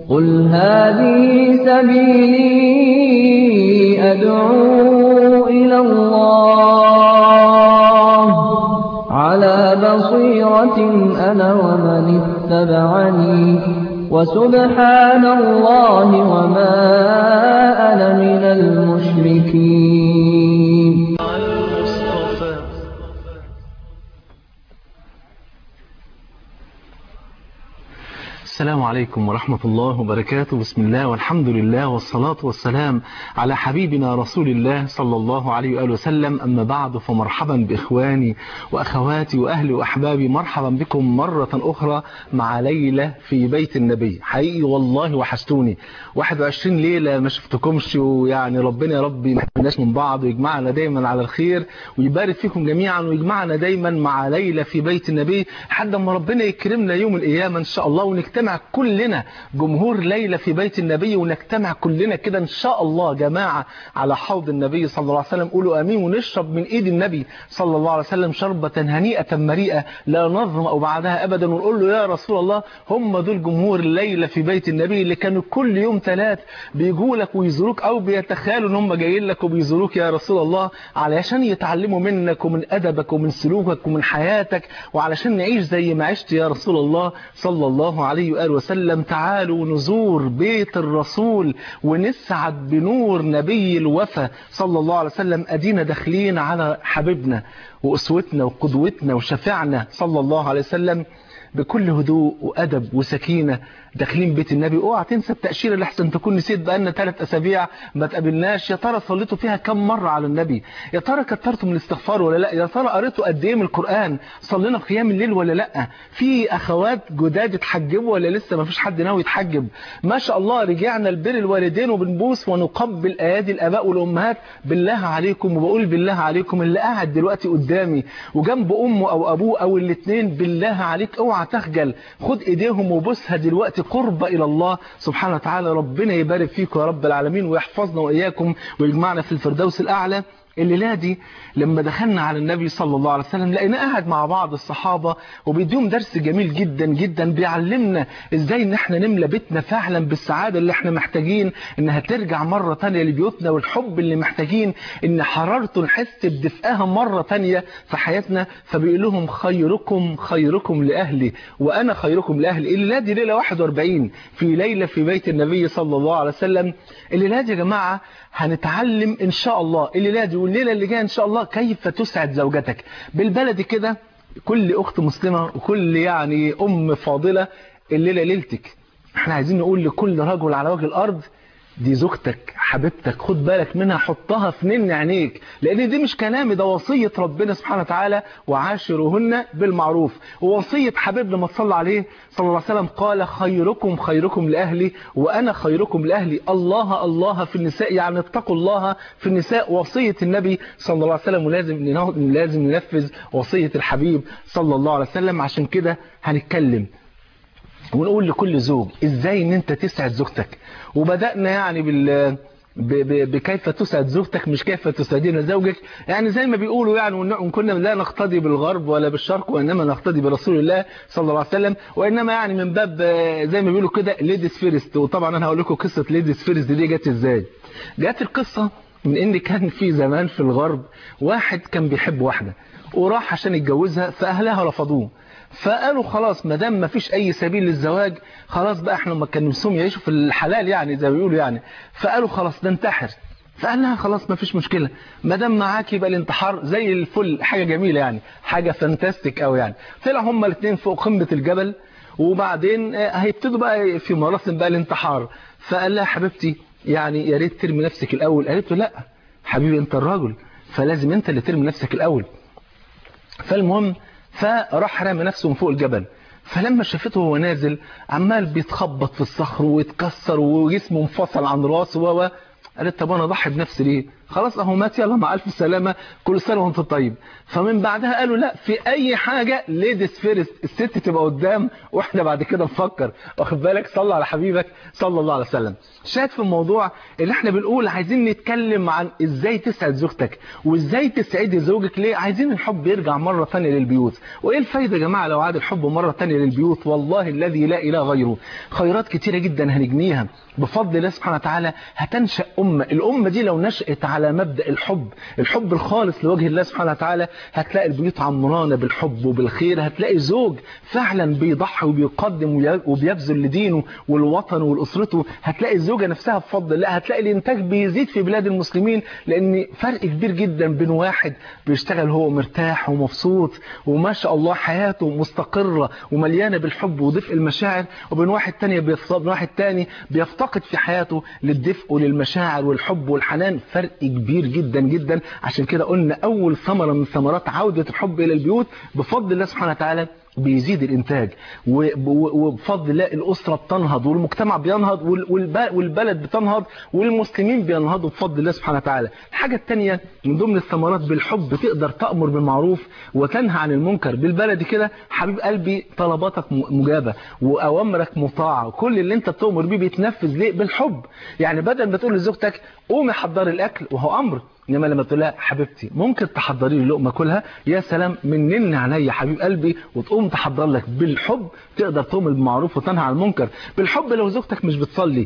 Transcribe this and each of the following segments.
قل هذه سبيلي أدعو إلى الله على بصيرة أنا ومن اتبعني وسبحان الله وما أنا من المشركين السلام عليكم ورحمة الله وبركاته بسم الله والحمد لله والصلاة والسلام على حبيبنا رسول الله صلى الله عليه وآله وسلم أما بعد فمرحبا بإخواني وأخواتي وأهلي وأحبابي مرحبا بكم مرة أخرى مع ليلة في بيت النبي حقيقي والله وحشتوني 21 ليلة ما شفتكمش ويعني ربنا يا رب ما يحرمناش من بعض ويجمعنا دايما على الخير ويبارك فيكم جميعا ويجمعنا دايما مع ليلة في بيت النبي لحد ما ربنا يكرمنا يوم القيامة إن شاء الله ونجتمع كلنا جمهور ليلة في بيت النبي ونجتمع كلنا كده إن شاء الله جماعة على حوض النبي صلى الله عليه وسلم قولوا أمين ونشرب من إيد النبي صلى الله عليه وسلم شربة هنيئة مريئة لا نظم بعدها أبدا ونقول له يا رسول الله هم دول جمهور الليلة في بيت النبي اللي كانوا كل يوم ثلاث بيجوا لك ويزوروك أو بيتخيلوا إن هم جايين لك وبيزوروك يا رسول الله علشان يتعلموا منك ومن أدبك ومن سلوكك ومن حياتك وعلشان نعيش زي ما عشت يا رسول الله صلى الله عليه وآله وسلم تعالوا نزور بيت الرسول ونسعد بنور نبي الوفا صلى الله عليه وسلم أدينا داخلين على حبيبنا وأسوتنا وقدوتنا وشفعنا صلى الله عليه وسلم بكل هدوء وأدب وسكينة داخلين بيت النبي اوعى تنسى التأشيرة اللي احسن تكون نسيت بقالنا ثلاث أسابيع ما تقابلناش يا ترى صليتوا فيها كم مرة على النبي يا ترى كترتوا من الاستغفار ولا لا يا ترى قريتوا قد ايه من القرآن صلينا قيام الليل ولا لا في أخوات جداد اتحجبوا ولا لسه ما فيش حد ناوي يتحجب ما شاء الله رجعنا لبر الوالدين وبنبوس ونقبل أيادي الآباء والأمهات بالله عليكم وبقول بالله عليكم اللي قاعد دلوقتي قدامي وجنب أمه أو أبوه أو الاثنين بالله عليك اوعى تخجل خد ايديهم وبوسها دلوقتي قرب إلى الله سبحانه وتعالى ربنا يبارك فيكم يا رب العالمين ويحفظنا وإياكم ويجمعنا في الفردوس الأعلى الليلة دي لما دخلنا على النبي صلى الله عليه وسلم لقينا قاعد مع بعض الصحابة وبيديهم درس جميل جدا جدا بيعلمنا ازاي ان احنا نملى بيتنا فعلا بالسعادة اللي احنا محتاجين انها ترجع مرة تانية لبيوتنا والحب اللي محتاجين ان حرارته نحس بدفئها مرة تانية في حياتنا فبيقول لهم خيركم خيركم لأهلي وانا خيركم لأهلي الليلة دي ليلة 41 في ليلة في بيت النبي صلى الله عليه وسلم الليلة دي يا جماعة هنتعلم ان شاء الله الليلة دي والليلة اللي جايه ان شاء الله كيف تسعد زوجتك بالبلدي كده كل اخت مسلمة وكل يعني ام فاضلة الليلة ليلتك احنا عايزين نقول لكل رجل على وجه الارض دي زوجتك حبيبتك خد بالك منها حطها في نن عينيك لان دي مش كلامي ده وصية ربنا سبحانه وتعالى وعاشرهن بالمعروف ووصية حبيبنا ما صلى عليه صلى الله عليه وسلم قال خيركم خيركم لأهلي وأنا خيركم لأهلي الله الله في النساء يعني اتقوا الله في النساء وصية النبي صلى الله عليه وسلم ولازم لازم ننفذ وصية الحبيب صلى الله عليه وسلم عشان كده هنتكلم ونقول لكل زوج ازاي ان انت تسعد زوجتك وبدأنا يعني بال بكيف تسعد زوجتك مش كيف تسعدين زوجك يعني زي ما بيقولوا يعني وان كنا لا نقتدي بالغرب ولا بالشرق وانما نقتدي برسول الله صلى الله عليه وسلم وانما يعني من باب زي ما بيقولوا كده ليديز فيرست وطبعا انا هقول لكم قصه ليديز فيرست دي جت ازاي جت القصه من ان كان في زمان في الغرب واحد كان بيحب واحده وراح عشان يتجوزها فاهلها رفضوه فقالوا خلاص ما دام ما فيش اي سبيل للزواج خلاص بقى احنا ما كان نفسهم يعيشوا في الحلال يعني زي ما بيقولوا يعني فقالوا خلاص ننتحر فقال لها خلاص ما فيش مشكله ما دام معاك يبقى الانتحار زي الفل حاجه جميله يعني حاجه فانتاستيك قوي يعني طلع هما الاثنين فوق قمه الجبل وبعدين هيبتدوا بقى في مراسم بقى الانتحار فقال لها حبيبتي يعني يا ريت ترمي نفسك الاول قالت له لا حبيبي انت الراجل فلازم انت اللي ترمي نفسك الاول فالمهم فراح رامي نفسه من فوق الجبل فلما شافته وهو نازل عمال بيتخبط في الصخر ويتكسر وجسمه انفصل عن راسه و قالت طب انا اضحي بنفسي ليه خلاص اهو مات يلا مع الف سلامه كل سنه وانت طيب فمن بعدها قالوا لا في اي حاجه ليديز فيرست الست تبقى قدام واحنا بعد كده نفكر واخد بالك صلى على حبيبك صلى الله عليه وسلم شاهد في الموضوع اللي احنا بنقول عايزين نتكلم عن ازاي تسعد زوجتك وازاي تسعدي زوجك ليه عايزين الحب يرجع مره ثانيه للبيوت وايه الفايده يا جماعه لو عاد الحب مره ثانيه للبيوت والله الذي لا اله غيره خيرات كتيره جدا هنجنيها بفضل الله سبحانه وتعالى هتنشا امه الامه دي لو نشات على مبدا الحب الحب الخالص لوجه الله سبحانه وتعالى هتلاقي البيوت عمرانه بالحب وبالخير هتلاقي زوج فعلا بيضحي وبيقدم وبيبذل لدينه والوطن ولاسرته هتلاقي الزوجه نفسها بفضل الله هتلاقي الانتاج بيزيد في بلاد المسلمين لان فرق كبير جدا بين واحد بيشتغل هو مرتاح ومبسوط وما شاء الله حياته مستقره ومليانه بالحب ودفء المشاعر وبين واحد تاني بين واحد تاني بيفتقد في حياته للدفء وللمشاعر والحب والحنان فرق كبير جدا جدا عشان كده قلنا اول ثمره من ثمرات عوده الحب الى البيوت بفضل الله سبحانه وتعالى بيزيد الانتاج وبفضل الله الاسره بتنهض والمجتمع بينهض والبلد بتنهض والمسلمين بينهضوا بفضل الله سبحانه وتعالى الحاجه الثانيه من ضمن الثمرات بالحب تقدر تامر بالمعروف وتنهى عن المنكر بالبلد كده حبيب قلبي طلباتك مجابه واوامرك مطاعه وكل اللي انت بتؤمر بيه بيتنفذ ليه بالحب يعني بدل ما تقول لزوجتك قومي حضري الاكل وهو امر انما لما تقول لها حبيبتي ممكن تحضري لي لقمه كلها يا سلام منن عينيا حبيب قلبي وتقوم تحضر لك بالحب تقدر تؤمر بالمعروف وتنهى عن المنكر بالحب لو زوجتك مش بتصلي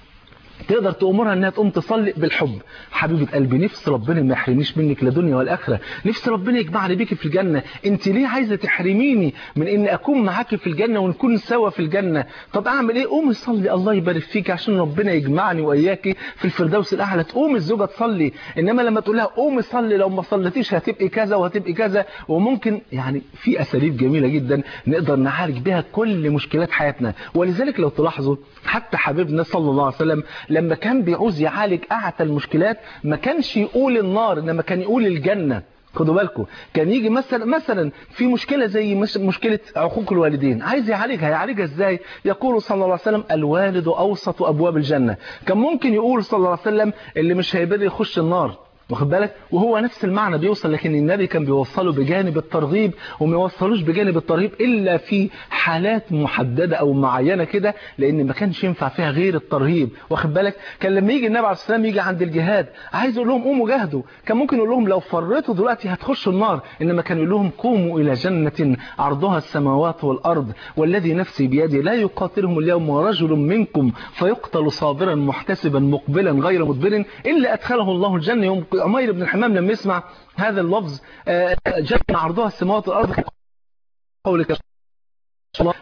تقدر تأمرها انها تقوم تصلي بالحب حبيبة قلبي نفس ربنا ما يحرمنيش منك لا دنيا ولا اخره نفس ربنا يجمعني بيكي في الجنة انت ليه عايزة تحرميني من ان اكون معاكي في الجنة ونكون سوا في الجنة طب اعمل ايه قومي صلي الله يبارك فيك عشان ربنا يجمعني واياكي في الفردوس الاعلى تقوم الزوجة تصلي انما لما تقول لها قومي صلي لو ما صليتيش هتبقي كذا وهتبقي كذا وممكن يعني في اساليب جميلة جدا نقدر نعالج بها كل مشكلات حياتنا ولذلك لو تلاحظوا حتى حبيبنا صلى الله عليه وسلم لما كان بيعوز يعالج أعتى المشكلات ما كانش يقول النار إنما كان يقول الجنة خدوا بالكم كان يجي مثلا مثلا في مشكله زي مشكله عقوق الوالدين عايز يعالجها يعالجها ازاي يقول صلى الله عليه وسلم الوالد اوسط ابواب الجنه كان ممكن يقول صلى الله عليه وسلم اللي مش هيبر يخش النار واخد بالك وهو نفس المعنى بيوصل لكن النبي كان بيوصله بجانب الترغيب وما يوصلوش بجانب الترغيب الا في حالات محدده او معينه كده لان ما كانش ينفع فيها غير الترهيب واخد بالك كان لما يجي النبي عليه الصلاه والسلام يجي عند الجهاد عايز يقول لهم قوموا جاهدوا كان ممكن يقول لهم لو فرطوا دلوقتي هتخشوا النار انما كان يقول لهم قوموا الى جنه عرضها السماوات والارض والذي نفسي بيده لا يقاتلهم اليوم رجل منكم فيقتل صابرا محتسبا مقبلا غير مدبر الا ادخله الله الجنه يوم عمير بن الحمام لما يسمع هذا اللفظ جنة عرضها السماوات والأرض قولك الله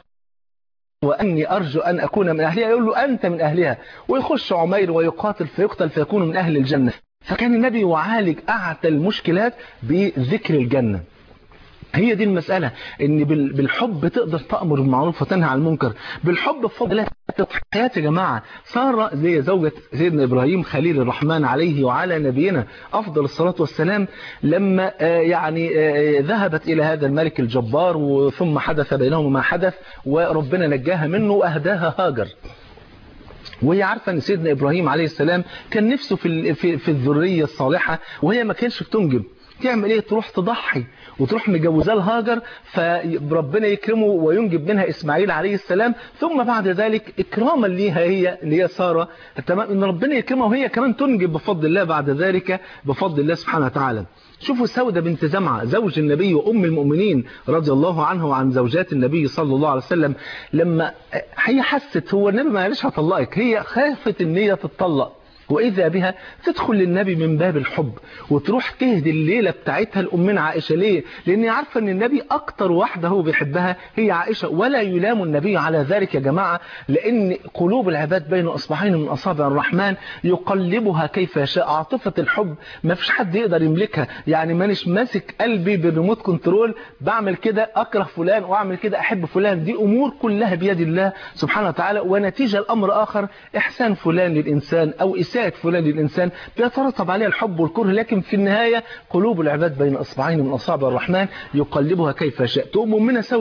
وأني أرجو أن أكون من أهلها يقول له أنت من أهلها ويخش عمير ويقاتل فيقتل فيكون من أهل الجنة فكان النبي يعالج أعتى المشكلات بذكر الجنة هي دي المسألة ان بالحب تقدر تأمر بالمعروف وتنهى عن المنكر بالحب بفضل الله التضحيات يا جماعة سارة زي زوجة سيدنا إبراهيم خليل الرحمن عليه وعلى نبينا أفضل الصلاة والسلام لما يعني ذهبت إلى هذا الملك الجبار ثم حدث بينهم ما حدث وربنا نجاها منه وأهداها هاجر وهي عارفة ان سيدنا إبراهيم عليه السلام كان نفسه في, في, في الذرية الصالحة وهي ما كانش بتنجب تعمل ايه تروح تضحي وتروح مجوزاه لهاجر فربنا يكرمه وينجب منها اسماعيل عليه السلام ثم بعد ذلك اكراما ليها هي اللي هي ساره تمام ان ربنا يكرمها وهي كمان تنجب بفضل الله بعد ذلك بفضل الله سبحانه وتعالى شوفوا سودة بنت زمعة زوج النبي وأم المؤمنين رضي الله عنه وعن زوجات النبي صلى الله عليه وسلم لما هي حست هو النبي ما قالش هطلقك هي خافت ان هي تتطلق وإذا بها تدخل للنبي من باب الحب وتروح تهدي الليلة بتاعتها لأمنا عائشة ليه؟ لأن عارفة أن النبي أكتر واحدة هو بيحبها هي عائشة ولا يلام النبي على ذلك يا جماعة لأن قلوب العباد بين أصبعين من أصابع الرحمن يقلبها كيف يشاء عاطفة الحب ما فيش حد يقدر يملكها يعني مانيش ماسك قلبي بالريموت كنترول بعمل كده أكره فلان وأعمل كده أحب فلان دي أمور كلها بيد الله سبحانه وتعالى ونتيجة الأمر آخر إحسان فلان للإنسان أو إساءة فلان للإنسان بيترتب عليها الحب والكره لكن في النهاية قلوب العباد بين أصبعين من أصابع الرحمن يقلبها كيف يشاء تقوم أمنا سودة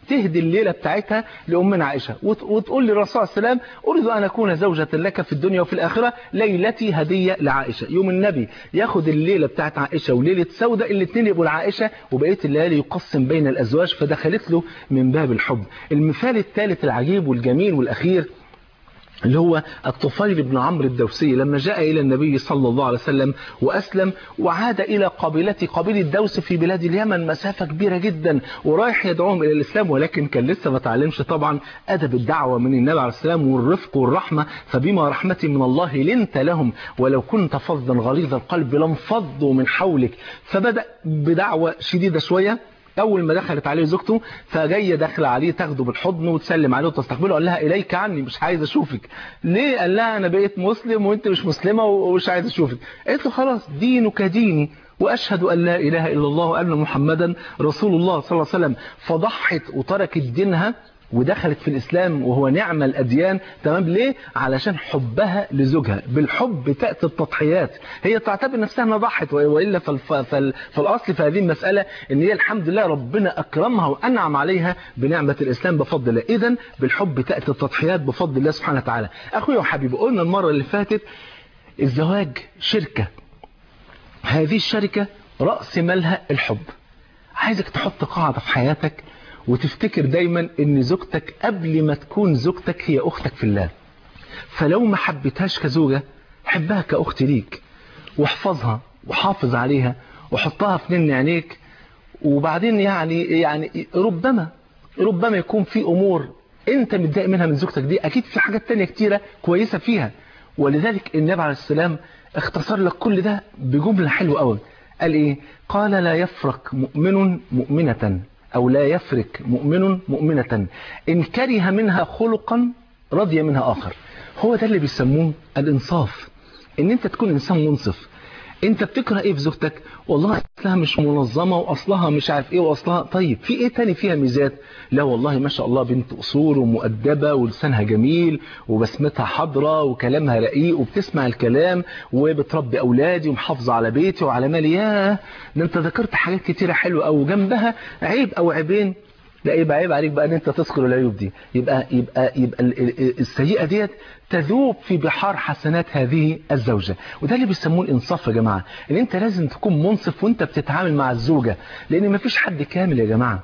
تهدي الليلة بتاعتها لأمنا عائشة وتقول للرسول صلى الله عليه وسلم أريد أن أكون زوجة لك في الدنيا وفي الآخرة ليلتي هدية لعائشة يوم النبي ياخد الليلة بتاعت عائشة وليلة سودة الاثنين يبقوا لعائشة وبقية الليالي يقسم بين الأزواج فدخلت له من باب الحب المثال الثالث العجيب والجميل والأخير اللي هو الطفيل بن عمرو الدوسي لما جاء إلى النبي صلى الله عليه وسلم وأسلم وعاد إلى قبيلة قبيلة دوس في بلاد اليمن مسافة كبيرة جدا ورايح يدعوهم إلى الإسلام ولكن كان لسه ما تعلمش طبعا أدب الدعوة من النبي عليه السلام والرفق والرحمة فبما رحمة من الله لنت لهم ولو كنت فظا غليظ القلب لانفضوا من حولك فبدأ بدعوة شديدة شوية اول ما دخلت عليه زوجته فجايه داخله عليه تاخده بالحضن وتسلم عليه وتستقبله قال لها اليك عني مش عايز اشوفك ليه قال لها انا بقيت مسلم وانت مش مسلمه ومش عايز اشوفك قالت له خلاص دينك ديني واشهد ان لا اله الا الله وان محمدا رسول الله صلى الله عليه وسلم فضحت وتركت دينها ودخلت في الإسلام وهو نعم الأديان تمام ليه؟ علشان حبها لزوجها بالحب تأتي التضحيات هي تعتبر نفسها انها ضحت وإلا فالف... فال... فالأصل في هذه المسألة إن هي الحمد لله ربنا أكرمها وأنعم عليها بنعمة الإسلام بفضل الله إذا بالحب تأتي التضحيات بفضل الله سبحانه وتعالى أخويا وحبيبي قلنا المرة اللي فاتت الزواج شركة هذه الشركة رأس مالها الحب عايزك تحط قاعدة في حياتك وتفتكر دايما ان زوجتك قبل ما تكون زوجتك هي اختك في الله فلو ما حبيتهاش كزوجة حبها كأخت ليك واحفظها وحافظ عليها وحطها في نن عينيك وبعدين يعني يعني ربما ربما يكون في امور انت متضايق منها من زوجتك دي اكيد في حاجات تانية كتيرة كويسة فيها ولذلك النبي عليه السلام اختصر لك كل ده بجملة حلوة قوي قال ايه قال لا يفرق مؤمن مؤمنة أو لا يفرق مؤمن مؤمنة إن كره منها خلقا رضي منها آخر هو ده اللي بيسموه الإنصاف إن أنت تكون إنسان منصف أنت بتكره إيه في زوجتك والله أصلها مش منظمة وأصلها مش عارف إيه وأصلها طيب في إيه تاني فيها ميزات لا والله ما شاء الله بنت أصول ومؤدبة ولسانها جميل وبسمتها حضرة وكلامها رقيق وبتسمع الكلام وبتربي أولادي ومحافظة على بيتي وعلى مالي ياه ده أنت ذكرت حاجات كتيرة حلوة أو جنبها عيب أو عيبين لا يبقى عيب عليك بقى ان انت تذكر العيوب دي يبقى يبقى يبقى السيئه ديت تذوب في بحار حسنات هذه الزوجه وده اللي بيسموه الانصاف يا جماعه ان انت لازم تكون منصف وانت بتتعامل مع الزوجه لان مفيش حد كامل يا جماعه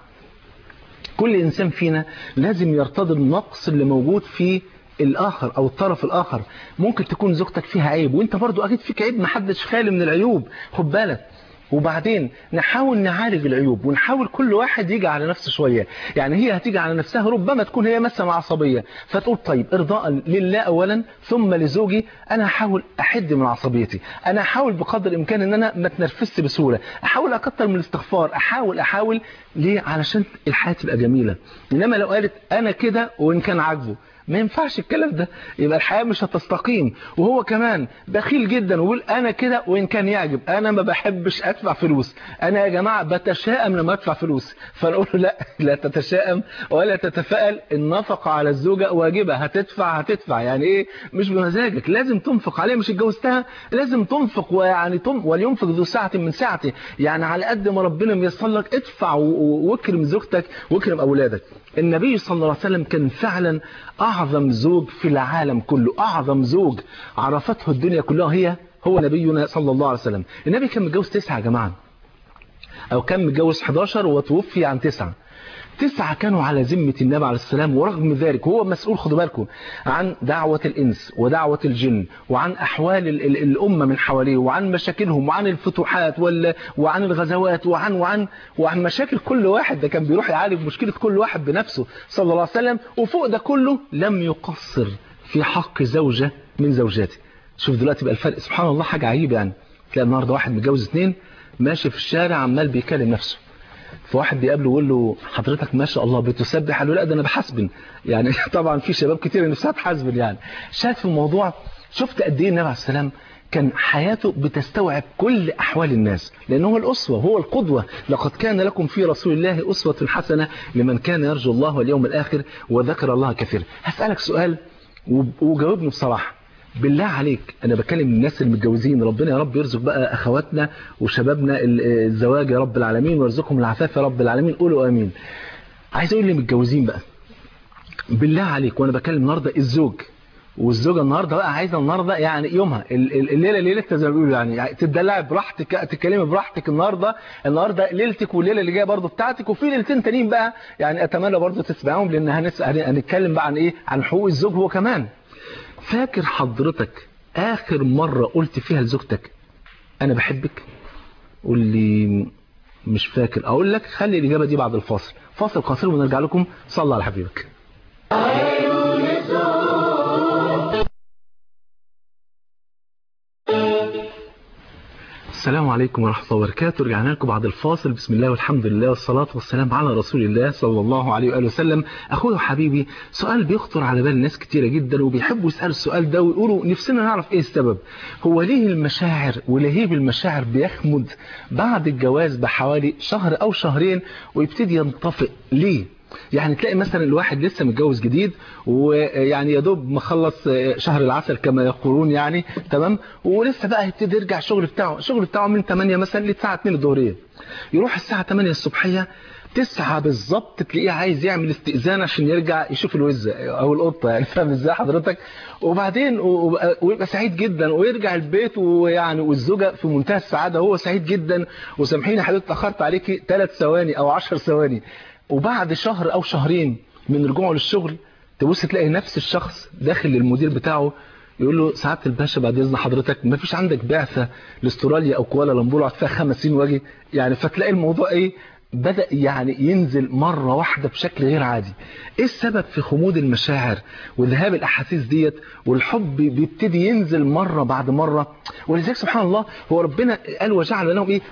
كل انسان فينا لازم يرتضي النقص اللي موجود في الاخر او الطرف الاخر ممكن تكون زوجتك فيها عيب وانت برضو اكيد فيك عيب محدش خالي من العيوب خد بالك وبعدين نحاول نعالج العيوب ونحاول كل واحد يجي على نفسه شوية يعني هي هتيجي على نفسها ربما تكون هي مثلا عصبية فتقول طيب ارضاء لله اولا ثم لزوجي انا هحاول احد من عصبيتي انا هحاول بقدر الامكان ان انا ما اتنرفزش بسهولة احاول اكتر من الاستغفار احاول احاول ليه علشان الحياة تبقى جميلة انما لو قالت انا كده وان كان عاجبه ما ينفعش الكلام ده يبقى الحياة مش هتستقيم وهو كمان بخيل جدا ويقول انا كده وان كان يعجب انا ما بحبش ادفع فلوس انا يا جماعة بتشائم لما ادفع فلوس فنقول له لا لا تتشائم ولا تتفائل النفقة على الزوجة واجبة هتدفع هتدفع يعني ايه مش بمزاجك لازم تنفق عليها مش اتجوزتها لازم تنفق ويعني تم ولينفق ذو ساعة من ساعته يعني على قد ما ربنا ميسر لك ادفع واكرم زوجتك واكرم اولادك النبي صلى الله عليه وسلم كان فعلا أعظم زوج في العالم كله أعظم زوج عرفته الدنيا كلها هي هو نبينا صلى الله عليه وسلم النبي كان متجوز تسعة يا جماعة أو كان متجوز 11 وتوفي عن تسعة تسعة كانوا على ذمة النبي عليه السلام ورغم ذلك هو مسؤول خدوا بالكم عن دعوة الإنس ودعوة الجن وعن أحوال ال ال الأمة من حواليه وعن مشاكلهم وعن الفتوحات وال وعن الغزوات وعن وعن وعن مشاكل كل واحد ده كان بيروح يعالج مشكلة كل واحد بنفسه صلى الله عليه وسلم وفوق ده كله لم يقصر في حق زوجة من زوجاته شوف دلوقتي بقى الفرق سبحان الله حاجة عجيبة يعني تلاقي النهارده واحد متجوز اثنين ماشي في الشارع عمال بيكلم نفسه فواحد بيقابله ويقول له حضرتك ما شاء الله بتسبح قال له لا ده انا بحاسبن يعني طبعا في شباب كتير نفسها تحاسبن يعني شايف في الموضوع شفت قد ايه النبي عليه السلام كان حياته بتستوعب كل أحوال الناس لأنه هو الأسوة هو القدوة لقد كان لكم في رسول الله أسوة حسنة لمن كان يرجو الله واليوم الآخر وذكر الله كثيرا هسألك سؤال وجاوبني بصراحة بالله عليك انا بكلم الناس المتجوزين ربنا يا رب يرزق بقى اخواتنا وشبابنا الزواج يا رب العالمين ويرزقهم العفاف يا رب العالمين قولوا امين عايز اقول اللي متجوزين بقى بالله عليك وانا بكلم النهارده الزوج والزوجه النهارده بقى عايزه النهارده يعني يومها الليله ليلتها زي ما بيقولوا يعني تدلعي براحتك تتكلمي براحتك النهارده النهارده ليلتك والليله اللي جايه برضه بتاعتك وفي ليلتين تانيين بقى يعني اتمنى برضه تسمعهم لان هنتكلم بقى عن ايه عن حقوق الزوج هو كمان فاكر حضرتك اخر مره قلت فيها لزوجتك انا بحبك قول لي مش فاكر اقول لك خلي الاجابه دي بعد الفاصل فاصل قصير ونرجع لكم صلى على حبيبك السلام عليكم ورحمة الله وبركاته رجعنا لكم بعد الفاصل بسم الله والحمد لله والصلاة والسلام على رسول الله صلى الله عليه وآله وسلم أخويا وحبيبي سؤال بيخطر على بال ناس كتيرة جدا وبيحبوا يسألوا السؤال ده ويقولوا نفسنا نعرف إيه السبب هو ليه المشاعر ولهيب المشاعر بيخمد بعد الجواز بحوالي شهر أو شهرين ويبتدي ينطفئ ليه يعني تلاقي مثلا الواحد لسه متجوز جديد ويعني يا دوب مخلص شهر العسل كما يقولون يعني تمام ولسه بقى هيبتدي يرجع الشغل بتاعه الشغل بتاعه من 8 مثلا للساعه 2 الظهريه يروح الساعه 8 الصبحيه تسعة بالظبط تلاقيه عايز يعمل استئذان عشان يرجع يشوف الوزة او القطة يعني فاهم ازاي حضرتك وبعدين ويبقى سعيد جدا ويرجع البيت ويعني والزوجة في منتهى السعادة هو سعيد جدا وسامحيني حضرتك اتأخرت عليكي ثلاث ثواني او 10 ثواني وبعد شهر او شهرين من رجوعه للشغل تبص تلاقي نفس الشخص داخل للمدير بتاعه يقول له سعاده الباشا بعد اذن حضرتك ما فيش عندك بعثه لاستراليا او كوالالمبور اقعد فيها خمس سنين واجي يعني فتلاقي الموضوع ايه بدأ يعني ينزل مرة واحدة بشكل غير عادي ايه السبب في خمود المشاعر وذهاب الاحاسيس ديت والحب بيبتدي ينزل مرة بعد مرة ولذلك سبحان الله هو ربنا قال وجعل لهم ايه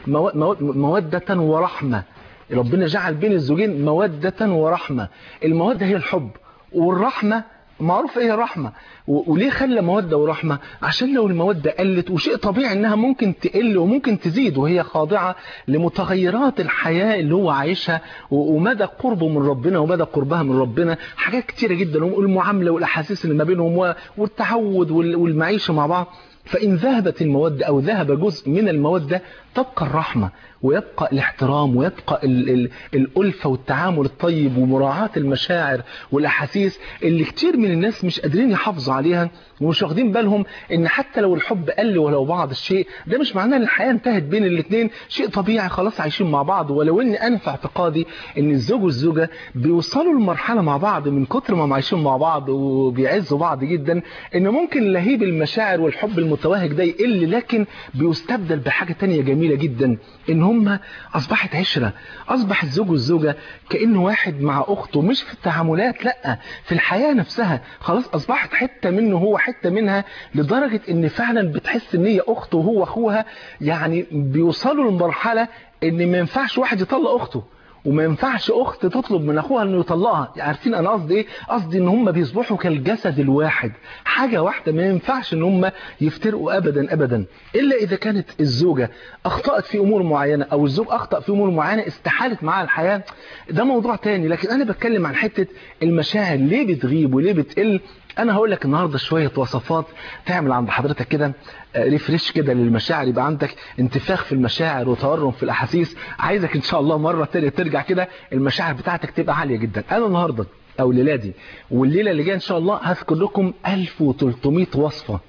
مودة ورحمة ربنا جعل بين الزوجين مودة ورحمة المودة هي الحب والرحمة معروف ايه الرحمة وليه خلى مودة ورحمة عشان لو المودة قلت وشيء طبيعي انها ممكن تقل وممكن تزيد وهي خاضعة لمتغيرات الحياة اللي هو عايشها ومدى قربه من ربنا ومدى قربها من ربنا حاجات كتيرة جدا والمعاملة والاحاسيس اللي ما بينهم والتعود والمعيشة مع بعض فإن ذهبت المودة أو ذهب جزء من المودة تبقى الرحمة ويبقى الاحترام ويبقى ال ال الألفة والتعامل الطيب ومراعاة المشاعر والأحاسيس اللي كتير من الناس مش قادرين يحافظوا عليها ومش واخدين بالهم ان حتى لو الحب قل ولو بعض الشيء ده مش معناه ان الحياة انتهت بين الاثنين شيء طبيعي خلاص عايشين مع بعض ولو ان انا في اعتقادي ان الزوج والزوجة بيوصلوا لمرحلة مع بعض من كتر ما عايشين مع بعض وبيعزوا بعض جدا ان ممكن لهيب المشاعر والحب المتوهج ده يقل لكن بيستبدل بحاجة تانية جميلة جدا ان هم اصبحت عشرة اصبح الزوج والزوجة كأنه واحد مع اخته مش في التعاملات لا في الحياة نفسها خلاص اصبحت حتة منه هو حتة منها لدرجة ان فعلا بتحس ان هي اخته وهو اخوها يعني بيوصلوا لمرحلة ان ما ينفعش واحد يطلق اخته وما ينفعش اخت تطلب من اخوها انه يطلقها عارفين انا قصدي ايه قصدي ان هم بيصبحوا كالجسد الواحد حاجة واحدة ما ينفعش ان هم يفترقوا ابدا ابدا الا اذا كانت الزوجة اخطأت في امور معينة او الزوج اخطأ في امور معينة استحالت معاها الحياة ده موضوع تاني لكن انا بتكلم عن حتة المشاعر ليه بتغيب وليه بتقل انا هقول لك النهاردة شوية وصفات تعمل عند حضرتك كده ريفريش كده للمشاعر يبقى عندك انتفاخ في المشاعر وتورم في الاحاسيس عايزك ان شاء الله مرة تانية ترجع كده المشاعر بتاعتك تبقى عالية جدا انا النهاردة او الليلة دي والليلة اللي جايه ان شاء الله هذكر لكم 1300 وصفة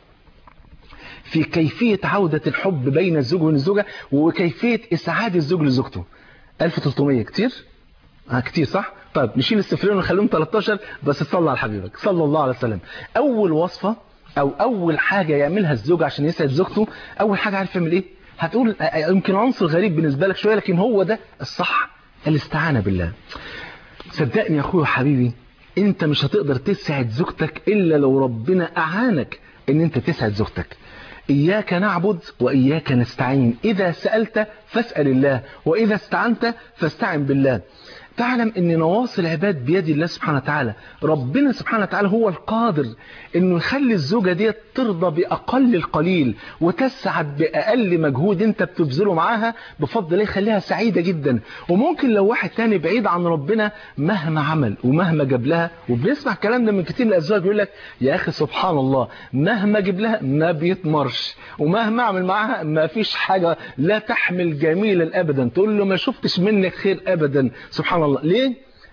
في كيفية عودة الحب بين الزوج والزوجة وكيفية اسعاد الزوج لزوجته 1300 كتير؟ اه كتير صح؟ طيب نشيل الصفرين ونخليهم 13 بس صلى على حبيبك صلى الله عليه وسلم اول وصفة او اول حاجة يعملها الزوج عشان يسعد زوجته اول حاجة عارف يعمل ايه هتقول يمكن عنصر غريب بالنسبة لك شوية لكن هو ده الصح الاستعانة بالله صدقني يا اخويا وحبيبي انت مش هتقدر تسعد زوجتك الا لو ربنا اعانك ان انت تسعد زوجتك إياك نعبد وإياك نستعين إذا سألت فاسأل الله وإذا استعنت فاستعن بالله تعلم ان نواصي العباد بيد الله سبحانه وتعالى ربنا سبحانه وتعالى هو القادر انه يخلي الزوجة دي ترضى باقل القليل وتسعد باقل مجهود انت بتبذله معاها بفضل الله يخليها سعيدة جدا وممكن لو واحد تاني بعيد عن ربنا مهما عمل ومهما جاب لها وبنسمع الكلام ده من كتير من الازواج يقول لك يا اخي سبحان الله مهما جيب لها ما بيتمرش ومهما اعمل معاها ما فيش حاجة لا تحمل جميلا ابدا تقول له ما شفتش منك خير ابدا سبحان الله الله ليه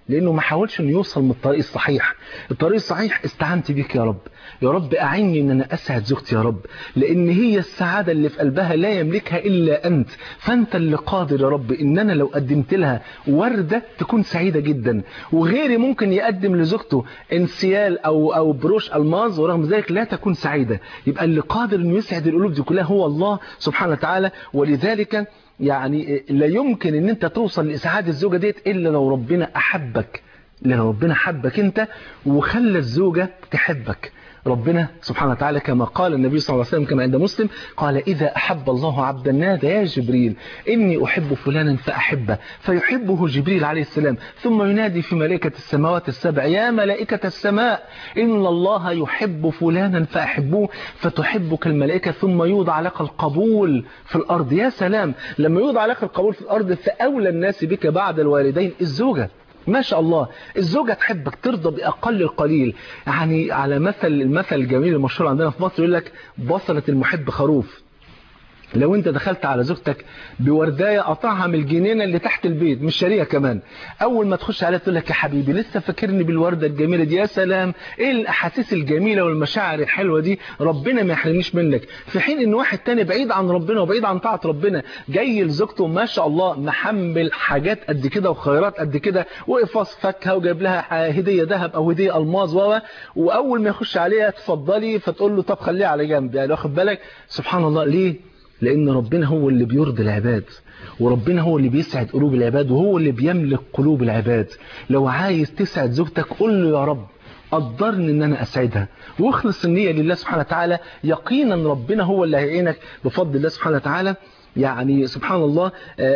لانه ما حاولش انه يوصل من الطريق الصحيح الطريق الصحيح استعنت بيك يا رب يا رب اعني ان انا اسعد زوجتي يا رب لان هي السعاده اللي في قلبها لا يملكها الا انت فانت اللي قادر يا رب ان انا لو قدمت لها ورده تكون سعيده جدا وغيري ممكن يقدم لزوجته انسيال او او بروش الماظ ورغم ذلك لا تكون سعيده يبقى اللي قادر انه يسعد القلوب دي كلها هو الله سبحانه وتعالى ولذلك يعني لا يمكن ان انت توصل لاسعاد الزوجه ديت الا لو ربنا احبك لو ربنا حبك انت وخلى الزوجه تحبك ربنا سبحانه وتعالى كما قال النبي صلى الله عليه وسلم كما عند مسلم قال إذا أحب الله عبدا نادى يا جبريل إني أحب فلانا فأحبه فيحبه جبريل عليه السلام ثم ينادي في ملائكة السماوات السبع يا ملائكة السماء إن الله يحب فلانا فأحبوه فتحبك الملائكة ثم يوضع لك القبول في الأرض يا سلام لما يوضع لك القبول في الأرض فأولى الناس بك بعد الوالدين الزوجة ما شاء الله الزوجة تحبك ترضى بأقل القليل يعني على مثل المثل الجميل المشهور عندنا في مصر يقول لك بصلة المحب خروف لو انت دخلت على زوجتك بوردايه قطعها من الجنينه اللي تحت البيت مش شاريها كمان اول ما تخش عليها تقول لك يا حبيبي لسه فاكرني بالورده الجميله دي يا سلام ايه الاحاسيس الجميله والمشاعر الحلوه دي ربنا ما يحرمنيش منك في حين ان واحد تاني بعيد عن ربنا وبعيد عن طاعه ربنا جاي لزوجته ما شاء الله محمل حاجات قد كده وخيرات قد كده وقفاص فاكهه وجايب لها هديه ذهب او هديه الماظ و واول ما يخش عليها اتفضلي فتقول له طب خليها على جنب يعني واخد بالك سبحان الله ليه لأن ربنا هو اللي بيرضي العباد وربنا هو اللي بيسعد قلوب العباد وهو اللي بيملك قلوب العباد لو عايز تسعد زوجتك قل له يا رب قدرني ان انا اسعدها واخلص النيه لله سبحانه وتعالى يقينا ربنا هو اللي هيعينك بفضل الله سبحانه وتعالى يعني سبحان الله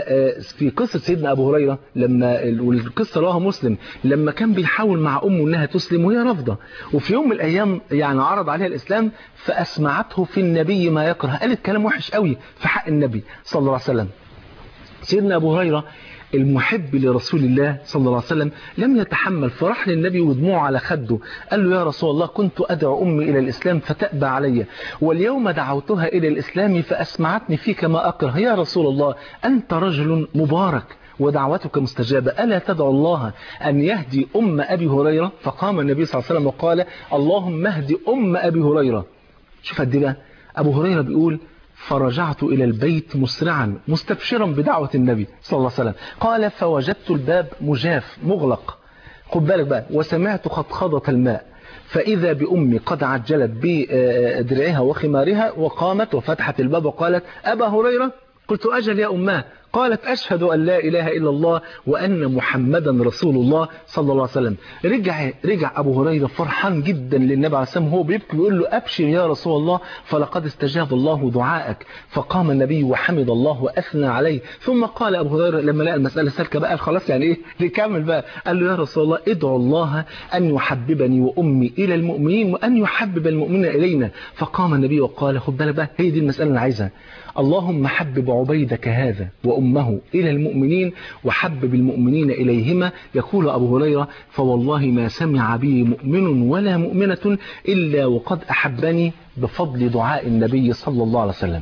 في قصة سيدنا أبو هريرة لما والقصة رواها مسلم لما كان بيحاول مع أمه أنها تسلم وهي رافضة وفي يوم من الأيام يعني عرض عليها الإسلام فأسمعته في النبي ما يكره قالت كلام وحش قوي في حق النبي صلى الله عليه وسلم سيدنا أبو هريرة المحب لرسول الله صلى الله عليه وسلم لم يتحمل فراح للنبي ودموعه على خده قال له يا رسول الله كنت أدعو أمي إلى الإسلام فتأبى علي واليوم دعوتها إلى الإسلام فأسمعتني فيك ما أكره يا رسول الله أنت رجل مبارك ودعوتك مستجابة ألا تدعو الله أن يهدي أم أبي هريرة فقام النبي صلى الله عليه وسلم وقال اللهم اهدي أم أبي هريرة شوف قد بقى أبو هريرة بيقول فرجعت إلى البيت مسرعا مستبشرا بدعوة النبي صلى الله عليه وسلم قال فوجدت الباب مجاف مغلق خد بالك بقى وسمعت خطخضة الماء فإذا بأمي قد عجلت بدرعها وخمارها وقامت وفتحت الباب وقالت أبا هريرة قلت أجل يا أماه قالت أشهد أن لا إله إلا الله وأن محمدا رسول الله صلى الله عليه وسلم رجع رجع أبو هريرة فرحان جدا للنبي عليه السلام هو بيبكي ويقول له أبشر يا رسول الله فلقد استجاب الله دعاءك فقام النبي وحمد الله وأثنى عليه ثم قال أبو هريرة لما لقى المسألة سالكة بقى خلاص يعني إيه نكمل بقى قال له يا رسول الله ادعو الله أن يحببني وأمي إلى المؤمنين وأن يحبب المؤمنين إلينا فقام النبي وقال خد بالك بقى هي دي المسألة اللي أنا عايزها اللهم حبب عبيدك هذا وأمه إلى المؤمنين وحبب المؤمنين إليهما يقول أبو هريرة فوالله ما سمع بي مؤمن ولا مؤمنة إلا وقد أحبني بفضل دعاء النبي صلى الله عليه وسلم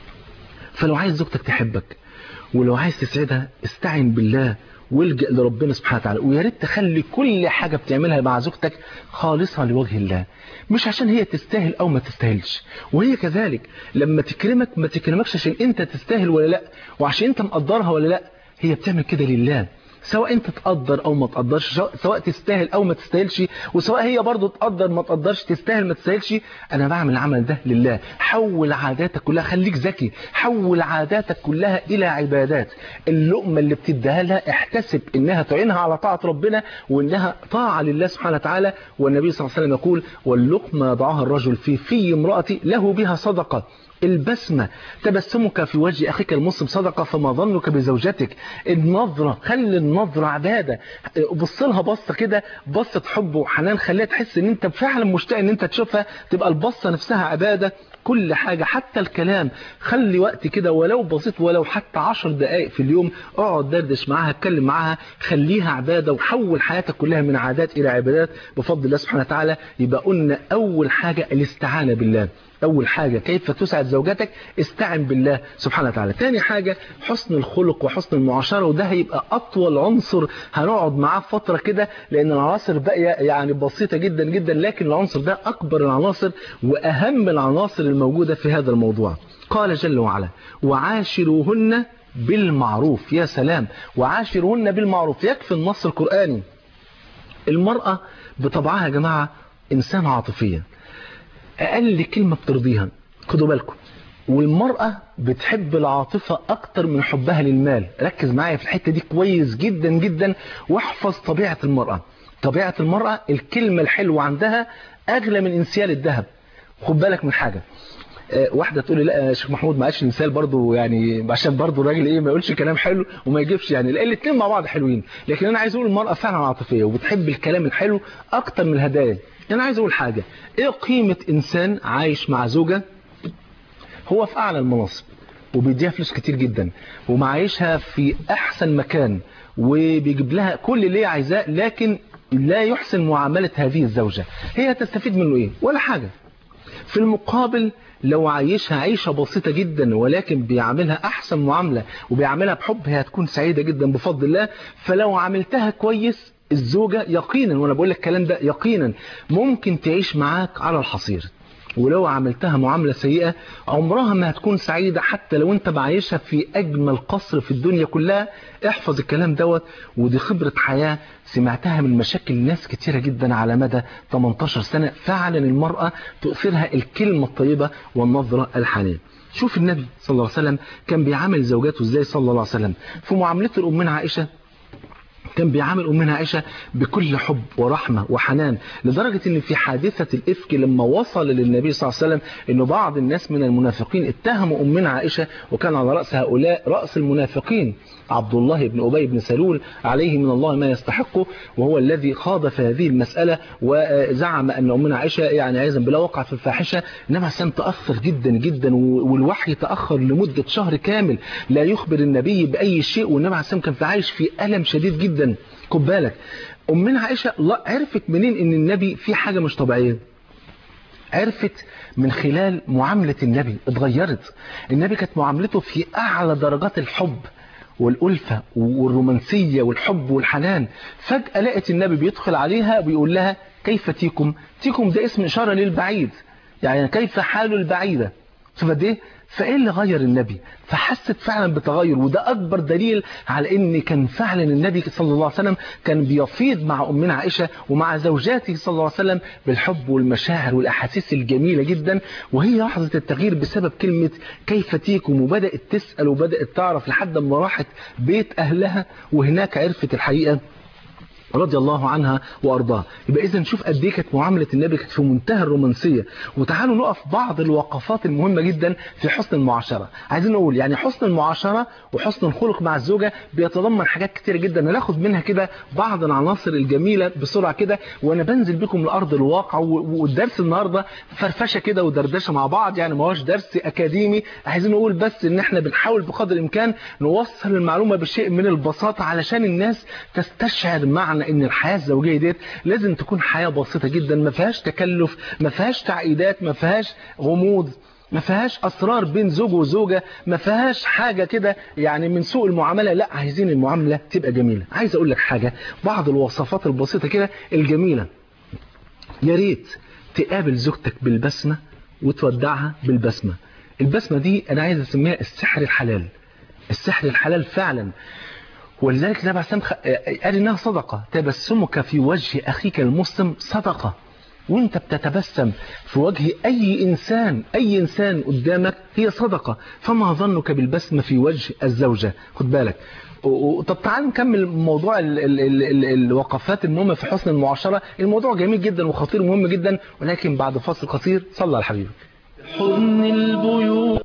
فلو عايز زوجتك تحبك ولو عايز تسعدها استعن بالله والجأ لربنا سبحانه وتعالى ويا ريت تخلي كل حاجة بتعملها مع زوجتك خالصة لوجه الله مش عشان هي تستاهل او ما تستاهلش وهي كذلك لما تكرمك ما تكرمكش عشان انت تستاهل ولا لا وعشان انت مقدرها ولا لا هي بتعمل كده لله سواء انت تقدر او ما تقدرش سواء تستاهل او ما تستاهلش وسواء هي برضو تقدر ما تقدرش تستاهل ما تستاهلش انا بعمل العمل ده لله حول عاداتك كلها خليك ذكي حول عاداتك كلها الى عبادات اللقمه اللي بتديها لها احتسب انها تعينها على طاعه ربنا وانها طاعه لله سبحانه وتعالى والنبي صلى الله عليه وسلم يقول واللقمه يضعها الرجل في في امرأتي له بها صدقه البسمة تبسمك في وجه أخيك المسلم صدقة فما ظنك بزوجتك النظرة خلي النظرة عبادة بص لها بصة كده بصة حب وحنان خليها تحس ان انت فعلا مشتاق ان انت تشوفها تبقى البصة نفسها عبادة كل حاجة حتى الكلام خلي وقت كده ولو بسيط ولو حتى عشر دقائق في اليوم اقعد دردش معاها اتكلم معاها خليها عبادة وحول حياتك كلها من عادات إلى عبادات بفضل الله سبحانه وتعالى يبقى قلنا أول حاجة الاستعانة بالله أول حاجة كيف تسعد زوجتك استعن بالله سبحانه وتعالى تاني حاجة حسن الخلق وحسن المعاشرة وده هيبقى أطول أول عنصر هنقعد معاه فترة كده لأن العناصر باقية يعني بسيطة جدا جدا لكن العنصر ده أكبر العناصر وأهم العناصر الموجودة في هذا الموضوع قال جل وعلا وعاشروهن بالمعروف يا سلام وعاشروهن بالمعروف يكفي النص القرآني المرأة بطبعها يا جماعة إنسان عاطفية أقل كلمة بترضيها خدوا بالكم والمرأة بتحب العاطفة أكتر من حبها للمال ركز معايا في الحتة دي كويس جدا جدا واحفظ طبيعة المرأة طبيعة المرأة الكلمة الحلوة عندها أغلى من انسيال الذهب خد بالك من حاجة آه، واحده تقول لي لا يا شيخ محمود ما قالش مثال برضه يعني عشان برضه الراجل ايه ما يقولش كلام حلو وما يجيبش يعني لا الاثنين مع بعض حلوين لكن انا عايز اقول المراه فعلا عاطفيه وبتحب الكلام الحلو اكتر من الهدايا انا عايز اقول حاجه ايه قيمه انسان عايش مع زوجه هو في اعلى المناصب وبيديها فلوس كتير جدا ومعايشها في احسن مكان وبيجيب لها كل اللي هي عايزاه لكن لا يحسن معامله هذه الزوجه هي تستفيد منه ايه ولا حاجه في المقابل لو عايشها عيشة بسيطة جدا ولكن بيعملها أحسن معاملة وبيعملها بحب هي هتكون سعيدة جدا بفضل الله فلو عملتها كويس الزوجة يقينا وأنا بقول لك الكلام ده يقينا ممكن تعيش معاك على الحصير ولو عملتها معاملة سيئة عمرها ما هتكون سعيدة حتى لو انت معيشها في أجمل قصر في الدنيا كلها احفظ الكلام دوت ودي خبرة حياة سمعتها من مشاكل ناس كتيرة جدا على مدى 18 سنة فعلا المرأة تؤثرها الكلمة الطيبة والنظرة الحنية شوف النبي صلى الله عليه وسلم كان بيعامل زوجاته ازاي صلى الله عليه وسلم في معاملته لأمنا عائشة كان بيعامل أمنا عائشة بكل حب ورحمة وحنان لدرجة أن في حادثة الإفك لما وصل للنبي صلى الله عليه وسلم أن بعض الناس من المنافقين اتهموا أمنا عائشة وكان على رأس هؤلاء رأس المنافقين عبد الله بن أبي بن سلول عليه من الله ما يستحقه وهو الذي خاض في هذه المسألة وزعم أن أمنا عائشة يعني عايزا بلا وقع في الفاحشة إنما سام تأثر جدا جدا والوحي تأخر لمدة شهر كامل لا يخبر النبي بأي شيء والنبي عليه السلام كان في عايش في ألم شديد جدا خد بالك أمنا عائشة لا عرفت منين إن النبي في حاجة مش طبيعية عرفت من خلال معاملة النبي اتغيرت النبي كانت معاملته في أعلى درجات الحب والألفة والرومانسية والحب والحنان فجأة لقت النبي بيدخل عليها بيقول لها كيف تيكم تيكم ده اسم إشارة للبعيد يعني كيف حال البعيدة شوف قد ايه فايه اللي غير النبي فحست فعلا بتغير وده اكبر دليل على ان كان فعلا النبي صلى الله عليه وسلم كان بيفيض مع امنا عائشه ومع زوجاته صلى الله عليه وسلم بالحب والمشاعر والاحاسيس الجميله جدا وهي لحظه التغيير بسبب كلمه كيف تيكم وبدات تسال وبدات تعرف لحد ما راحت بيت اهلها وهناك عرفت الحقيقه رضي الله عنها وارضاها يبقى اذا نشوف قد ايه كانت معامله النبي كانت في منتهى الرومانسيه وتعالوا نقف بعض الوقفات المهمه جدا في حسن المعاشره عايزين نقول يعني حسن المعاشره وحسن الخلق مع الزوجه بيتضمن حاجات كتير جدا ناخد منها كده بعض العناصر الجميله بسرعه كده وانا بنزل بكم لارض الواقع والدرس النهارده فرفشه كده ودردشه مع بعض يعني ما هوش درس اكاديمي عايزين نقول بس ان احنا بنحاول بقدر الامكان نوصل المعلومه بشيء من البساطه علشان الناس تستشعر معنى معنى ان الحياه الزوجيه ديت لازم تكون حياه بسيطه جدا ما فيهاش تكلف ما فيهاش تعقيدات ما فيهاش غموض ما فيهاش اسرار بين زوج وزوجه ما فيهاش حاجه كده يعني من سوء المعامله لا عايزين المعامله تبقى جميله عايز اقول لك حاجه بعض الوصفات البسيطه كده الجميله يا ريت تقابل زوجتك بالبسمه وتودعها بالبسمه البسمه دي انا عايز اسميها السحر الحلال السحر الحلال فعلا ولذلك النبي عليه قال انها صدقه تبسمك في وجه اخيك المسلم صدقه وانت بتتبسم في وجه اي انسان اي انسان قدامك هي صدقه فما ظنك بالبسمه في وجه الزوجه خد بالك طب تعال نكمل موضوع ال ال ال ال الوقفات المهمه في حسن المعاشره الموضوع جميل جدا وخطير ومهم جدا ولكن بعد فاصل قصير صلى على حبيبك حضن البيوت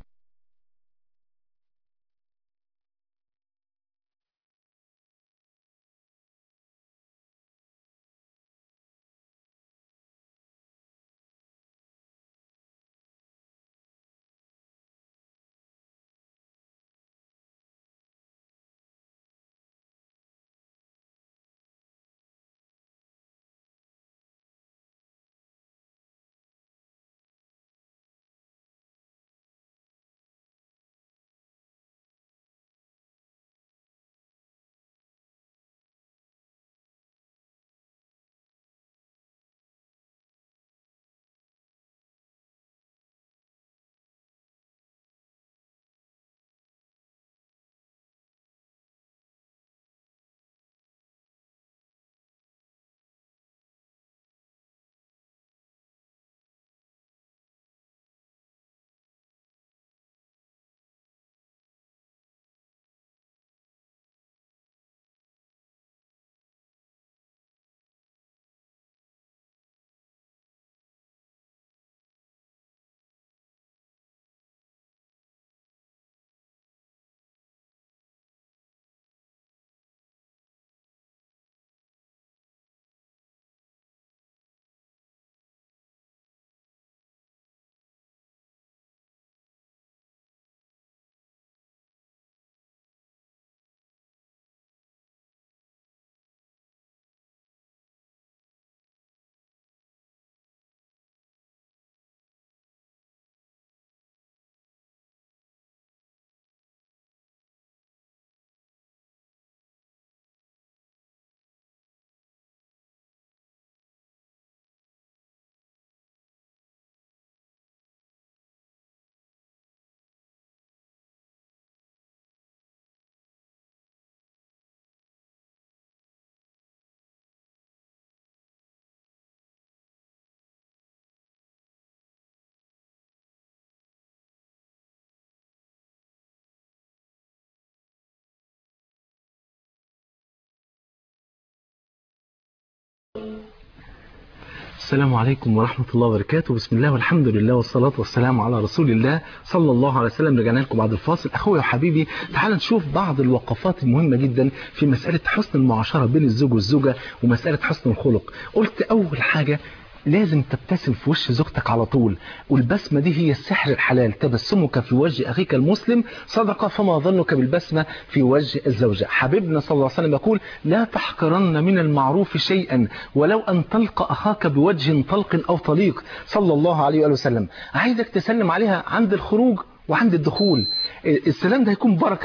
السلام عليكم ورحمة الله وبركاته بسم الله والحمد لله والصلاة والسلام على رسول الله صلى الله عليه وسلم رجعنا لكم بعد الفاصل أخويا وحبيبي تعال نشوف بعض الوقفات المهمة جدا في مسألة حسن المعاشرة بين الزوج والزوجة ومسألة حسن الخلق قلت أول حاجة لازم تبتسم في وش زوجتك على طول والبسمة دي هي السحر الحلال تبسمك في وجه أخيك المسلم صدقة فما ظنك بالبسمة في وجه الزوجة حبيبنا صلى الله عليه وسلم يقول لا تحقرن من المعروف شيئا ولو أن تلقى أخاك بوجه طلق أو طليق صلى الله عليه وآله وسلم عايزك تسلم عليها عند الخروج وعند الدخول السلام ده هيكون بركة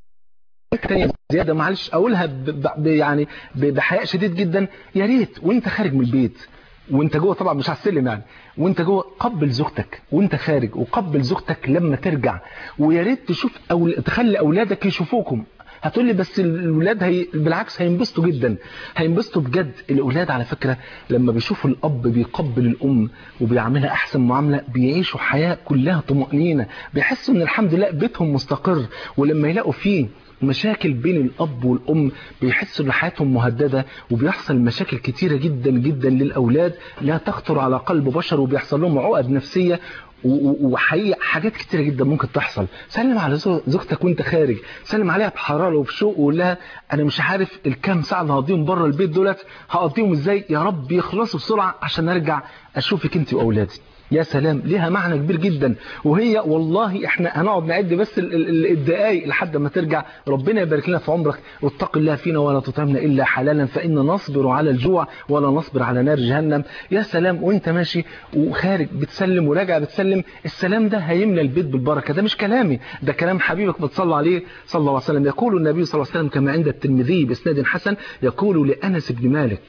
تانية زيادة معلش أقولها ب ب يعني بحياء شديد جدا يا ريت وانت خارج من البيت وانت جوه طبعا مش على السلم يعني وانت جوه قبل زوجتك وانت خارج وقبل زوجتك لما ترجع ويا ريت تشوف أو تخلي اولادك يشوفوكم هتقول لي بس الاولاد هي بالعكس هينبسطوا جدا هينبسطوا بجد الاولاد على فكره لما بيشوفوا الاب بيقبل الام وبيعملها احسن معامله بيعيشوا حياه كلها طمانينه بيحسوا ان الحمد لله بيتهم مستقر ولما يلاقوا فيه مشاكل بين الأب والأم بيحسوا ان حياتهم مهددة وبيحصل مشاكل كتيرة جدا جدا للأولاد لا تخطر على قلب بشر وبيحصل لهم عقد نفسية وحقيقة حاجات كتيرة جدا ممكن تحصل سلم على زوجتك وانت خارج سلم عليها بحرارة وبشوق وقول لها انا مش عارف الكام ساعة اللي هقضيهم بره البيت دولت هقضيهم ازاي يا رب يخلصوا بسرعة عشان ارجع اشوفك انت واولادي يا سلام ليها معنى كبير جدا وهي والله احنا هنقعد نعد بس الدقايق لحد ما ترجع ربنا يبارك لنا في عمرك واتق الله فينا ولا تطعمنا الا حلالا فان نصبر على الجوع ولا نصبر على نار جهنم يا سلام وانت ماشي وخارج بتسلم وراجع بتسلم السلام ده هيملى البيت بالبركه ده مش كلامي ده كلام حبيبك بتصلى عليه صلى الله عليه وسلم يقول النبي صلى الله عليه وسلم كما عند الترمذي باسناد حسن يقول لانس بن مالك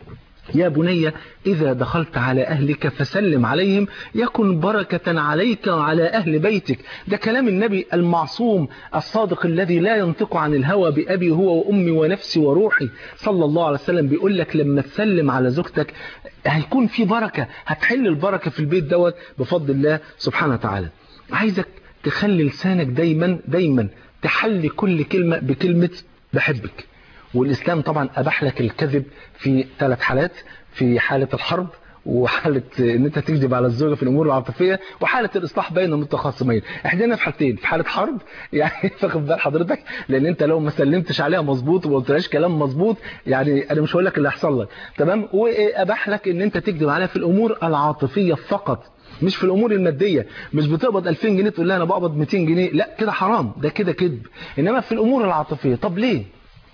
يا بني إذا دخلت على أهلك فسلم عليهم يكن بركة عليك وعلى أهل بيتك ده كلام النبي المعصوم الصادق الذي لا ينطق عن الهوى بأبي هو وأمي ونفسي وروحي صلى الله عليه وسلم بيقول لك لما تسلم على زوجتك هيكون في بركة هتحل البركة في البيت دوت بفضل الله سبحانه وتعالى عايزك تخلي لسانك دايما دايما تحلي كل كلمة بكلمة بحبك والإسلام طبعا أباح لك الكذب في ثلاث حالات في حالة الحرب وحالة ان انت تكذب على الزوجة في الامور العاطفية وحالة الاصلاح بين المتخاصمين احنا في حالتين في حالة حرب يعني فاخد بال حضرتك لان انت لو ما سلمتش عليها مظبوط وما قلتلهاش كلام مظبوط يعني انا مش هقول لك اللي هيحصل لك تمام واباح لك ان انت تكذب عليها في الامور العاطفية فقط مش في الامور الماديه مش بتقبض 2000 جنيه تقول لها انا بقبض 200 جنيه لا كده حرام ده كده كذب انما في الامور العاطفيه طب ليه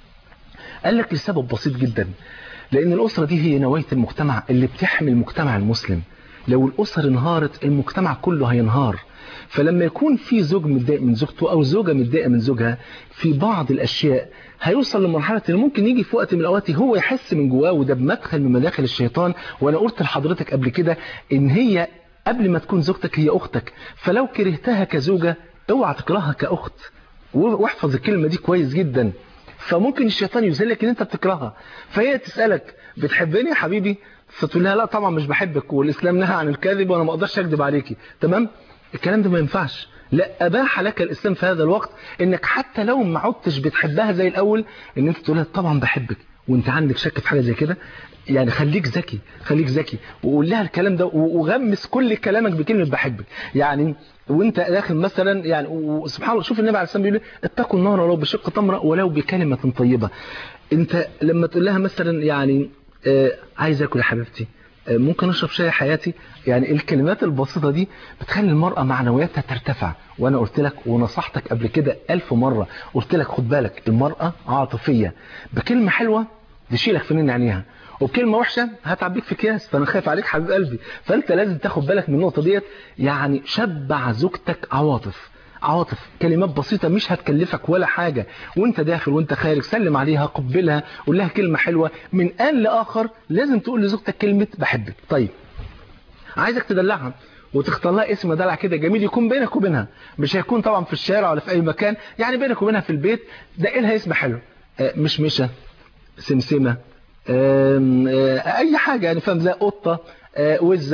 قال لك لسبب بسيط جدا لأن الأسرة دي هي نواية المجتمع اللي بتحمي المجتمع المسلم لو الأسر انهارت المجتمع كله هينهار فلما يكون في زوج متضايق من زوجته أو زوجة متضايقة من زوجها في بعض الأشياء هيوصل لمرحلة إن ممكن يجي في وقت من الأوقات هو يحس من جواه وده بمدخل من مداخل الشيطان وأنا قلت لحضرتك قبل كده إن هي قبل ما تكون زوجتك هي أختك فلو كرهتها كزوجة اوعى تكرهها كأخت واحفظ الكلمة دي كويس جدا فممكن الشيطان يذلك ان انت بتكرهها فهي تسألك بتحبني يا حبيبي فتقول لها لا طبعا مش بحبك والاسلام نهى عن الكذب وانا ما اقدرش اكذب عليكي تمام الكلام ده ما ينفعش لا اباح لك الاسلام في هذا الوقت انك حتى لو ما عدتش بتحبها زي الاول ان انت تقول لها طبعا بحبك وانت عندك شك في حاجه زي كده يعني خليك ذكي خليك ذكي وقول لها الكلام ده وغمس كل كلامك بكلمه بحبك يعني وانت داخل مثلا يعني وسبحان الله شوف النبي عليه الصلاه والسلام بيقول اتقوا النار ولو بشق تمره ولو بكلمه طيبه انت لما تقول لها مثلا يعني آه عايز اكل يا حبيبتي آه ممكن اشرب شاي حياتي يعني الكلمات البسيطه دي بتخلي المراه معنوياتها ترتفع وانا قلت لك ونصحتك قبل كده ألف مره قلت لك خد بالك المراه عاطفيه بكلمه حلوه تشيلك في من عينيها وبكلمة وحشة هتعبيك في اكياس فانا خايف عليك حبيب قلبي فانت لازم تاخد بالك من النقطة ديت يعني شبع زوجتك عواطف عواطف كلمات بسيطة مش هتكلفك ولا حاجة وانت داخل وانت خارج سلم عليها قبلها قول لها كلمة حلوة من آن لآخر لازم تقول لزوجتك كلمة بحبك طيب عايزك تدلعها وتختار لها اسم دلع كده جميل يكون بينك وبينها مش هيكون طبعا في الشارع ولا في اي مكان يعني بينك وبينها في البيت دق لها اسم حلو مش مشة سمسمة اي حاجة يعني فاهم زي قطة وزة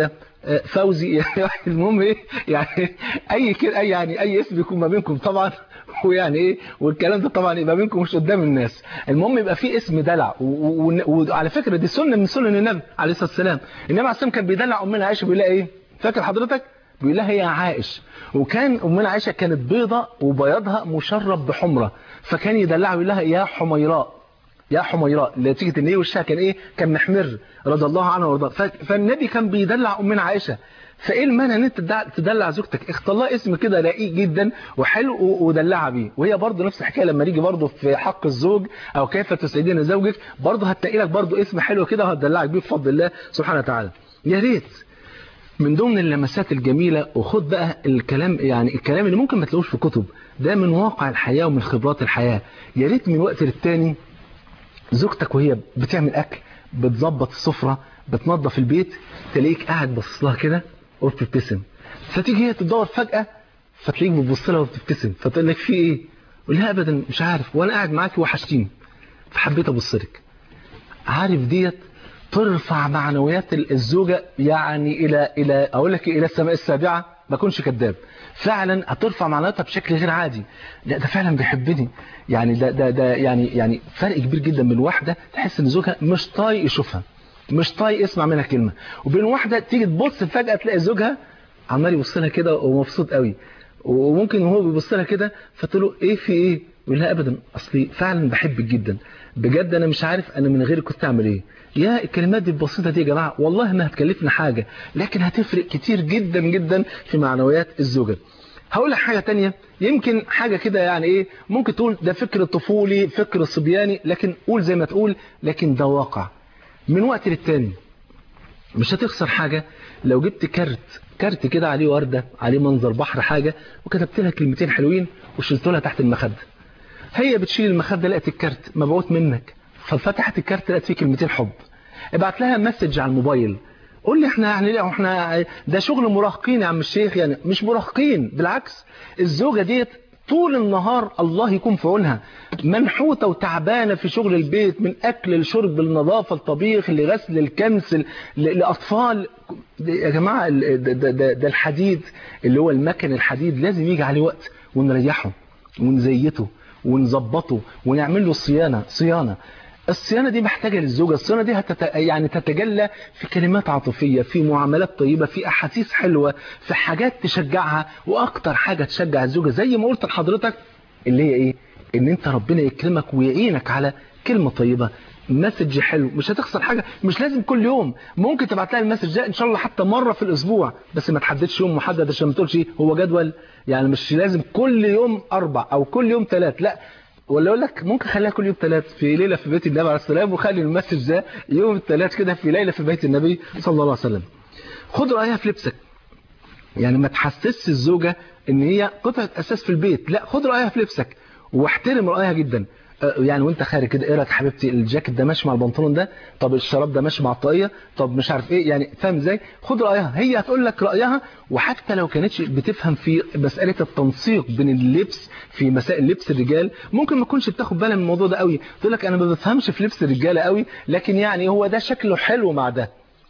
آه، فوزي المهم ايه يعني اي كده اي يعني اي اسم يكون ما بينكم طبعا ويعني ايه والكلام ده طبعا يبقى بينكم مش قدام الناس المهم يبقى في اسم دلع و- و- و- وعلى فكره دي سنه من سنن النبي عليه الصلاه والسلام النبي عليه الصلاه والسلام كان بيدلع امنا عائشه بيقول لها ايه فاكر حضرتك بيقول لها يا عائش وكان امنا عائشه كانت بيضه وبياضها مشرب بحمره فكان يدلعها يقول لها يا حميراء يا حميراء نتيجه ان ايه وشها كان ايه كان محمر رضي الله عنها وارضاها ف- فالنبي كان بيدلع امنا عائشه فايه المانع ان انت تدع- تدلع زوجتك اختار لها اسم كده رقيق جدا وحلو و- ودلعها بيه وهي برضه نفس الحكايه لما نيجي برضه في حق الزوج او كيف تسعدين زوجك برضه هتلاقي لك برضه اسم حلو كده وهتدلعك بيه بفضل الله سبحانه وتعالى يا ريت من ضمن اللمسات الجميلة وخد بقى الكلام يعني الكلام اللي ممكن ما تلاقوش في كتب ده من واقع الحياة ومن خبرات الحياة يا ريت من وقت للتاني زوجتك وهي بتعمل اكل بتظبط السفرة بتنظف البيت تلاقيك قاعد باصص لها كده وبتبتسم فتيجي هي تدور فجأة فتلاقيك بتبص لها وبتبتسم فتقول لك في ايه؟ قول لها ابدا مش عارف وانا قاعد معاكي وحشتيني فحبيت ابص لك عارف ديت ترفع معنويات الزوجة يعني إلى إلى أقول لك إيه؟ إلى السماء السابعة ما أكونش كذاب فعلا هترفع معنوياتها بشكل غير عادي لا ده فعلا بيحبني يعني ده ده ده يعني يعني فرق كبير جدا من واحدة تحس إن زوجها مش طايق يشوفها مش طايق يسمع منها كلمة وبين واحدة تيجي تبص فجأة تلاقي زوجها عمال يبص لها كده ومبسوط قوي وممكن وهو بيبص لها كده فتقول له ايه في ايه يقول لها ابدا اصلي فعلا بحبك جدا بجد انا مش عارف انا من غيرك كنت اعمل ايه يا الكلمات دي البسيطه دي يا جماعه والله ما هتكلفنا حاجه لكن هتفرق كتير جدا جدا في معنويات الزوجه هقول لك حاجه تانية يمكن حاجه كده يعني ايه ممكن تقول ده فكر طفولي فكر صبياني لكن قول زي ما تقول لكن ده واقع من وقت للتاني مش هتخسر حاجة لو جبت كارت كارت كده عليه وردة عليه منظر بحر حاجة وكتبت لها كلمتين حلوين وشلت لها تحت المخدة هي بتشيل المخدة لقت الكارت مبعوث منك ففتحت الكارت لقت فيه كلمتين حب ابعت لها مسج على الموبايل قول لي احنا يعني لا احنا ده شغل مراهقين يا عم الشيخ يعني مش مراهقين بالعكس الزوجة ديت طول النهار الله يكون في عونها منحوتة وتعبانة في شغل البيت من أكل لشرب النظافة الطبيخ لغسل الكنس ل- لأطفال يا جماعة ال- ده, ده, ده, ده الحديد اللي هو المكن الحديد لازم يجي عليه وقت ونريحه ونزيته ونظبطه ونعمل له صيانة صيانة الصيانة دي محتاجة للزوجة الصيانة دي هتت... يعني تتجلى في كلمات عاطفية في معاملات طيبة في أحاسيس حلوة في حاجات تشجعها وأكتر حاجة تشجع الزوجة زي ما قلت لحضرتك اللي هي إيه إن أنت ربنا يكرمك ويعينك على كلمة طيبة مسج حلو مش هتخسر حاجة مش لازم كل يوم ممكن تبعت لها المسج ده ان شاء الله حتى مرة في الاسبوع بس ما تحددش يوم محدد عشان ما تقولش هو جدول يعني مش لازم كل يوم اربع او كل يوم ثلاث لا ولا اقول لك ممكن خليها كل يوم ثلاث في ليله في بيت النبي عليه السلام وخلي المسج ده يوم الثلاث كده في ليله في بيت النبي صلى الله عليه وسلم خد رايها في لبسك يعني ما تحسسش الزوجه ان هي قطعه اساس في البيت لا خد رايها في لبسك واحترم رايها جدا أه، يعني وانت خارج كده ايه رايك يا حبيبتي الجاكيت ده ماشي مع البنطلون ده طب الشراب ده ماشي مع الطاقيه طب مش عارف ايه يعني فاهم ازاي خد رايها هي هتقول لك رايها وحتى لو كانتش بتفهم في مساله التنسيق بين اللبس في مسائل لبس الرجال ممكن ما تكونش بتاخد بالها من الموضوع ده قوي تقول لك انا ما بفهمش في لبس الرجاله قوي لكن يعني هو ده شكله حلو مع ده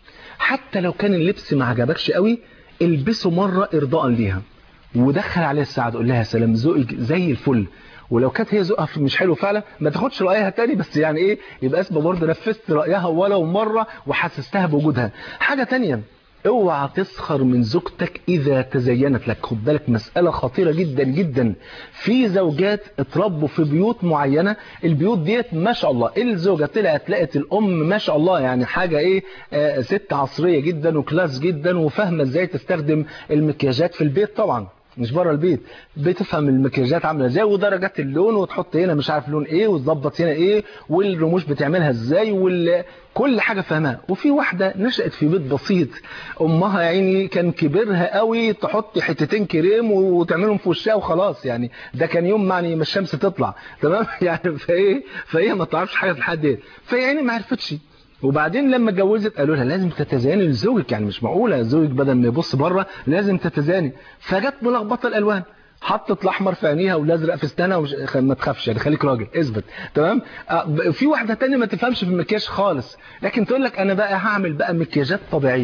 حتى لو كان اللبس ما عجبكش قوي البسه مرة ارضاء ليها ودخل عليها السعادة قول لها يا سلام ذوقك زي الفل ولو كانت هي ذوقها مش حلو فعلا ما تاخدش رأيها تاني بس يعني ايه يبقى اسمه برضه نفذت رأيها ولو مرة وحسستها بوجودها حاجة تانية اوعى تسخر من زوجتك اذا تزينت لك خد بالك مسألة خطيرة جدا جدا في زوجات اتربوا في بيوت معينة البيوت ديت ما شاء الله الزوجة طلعت لقت الام ما شاء الله يعني حاجة ايه آه ست عصرية جدا وكلاس جدا وفاهمة ازاي تستخدم المكياجات في البيت طبعا مش بره البيت بتفهم المكياجات عامله ازاي ودرجات اللون وتحط هنا مش عارف لون ايه وتظبط هنا ايه والرموش بتعملها ازاي وال... كل حاجه فاهمها وفي واحده نشأت في بيت بسيط امها يا عيني كان كبرها قوي تحط حتتين كريم وتعملهم في وشها وخلاص يعني ده كان يوم يعني ما الشمس تطلع تمام يعني فايه فهي ما تعرفش حاجه لحد ايه فهي عيني ما عرفتش وبعدين لما اتجوزت قالوا لها لازم تتزاني لزوجك يعني مش معقوله زوجك بدل ما يبص بره لازم تتزاني فجت ملخبطه الالوان حطت الاحمر في عينيها والازرق في اسنانها ومش ما تخافش يعني خليك راجل اثبت تمام آه، في واحده تانية ما تفهمش في المكياج خالص لكن تقول لك انا بقى هعمل بقى مكياجات طبيعيه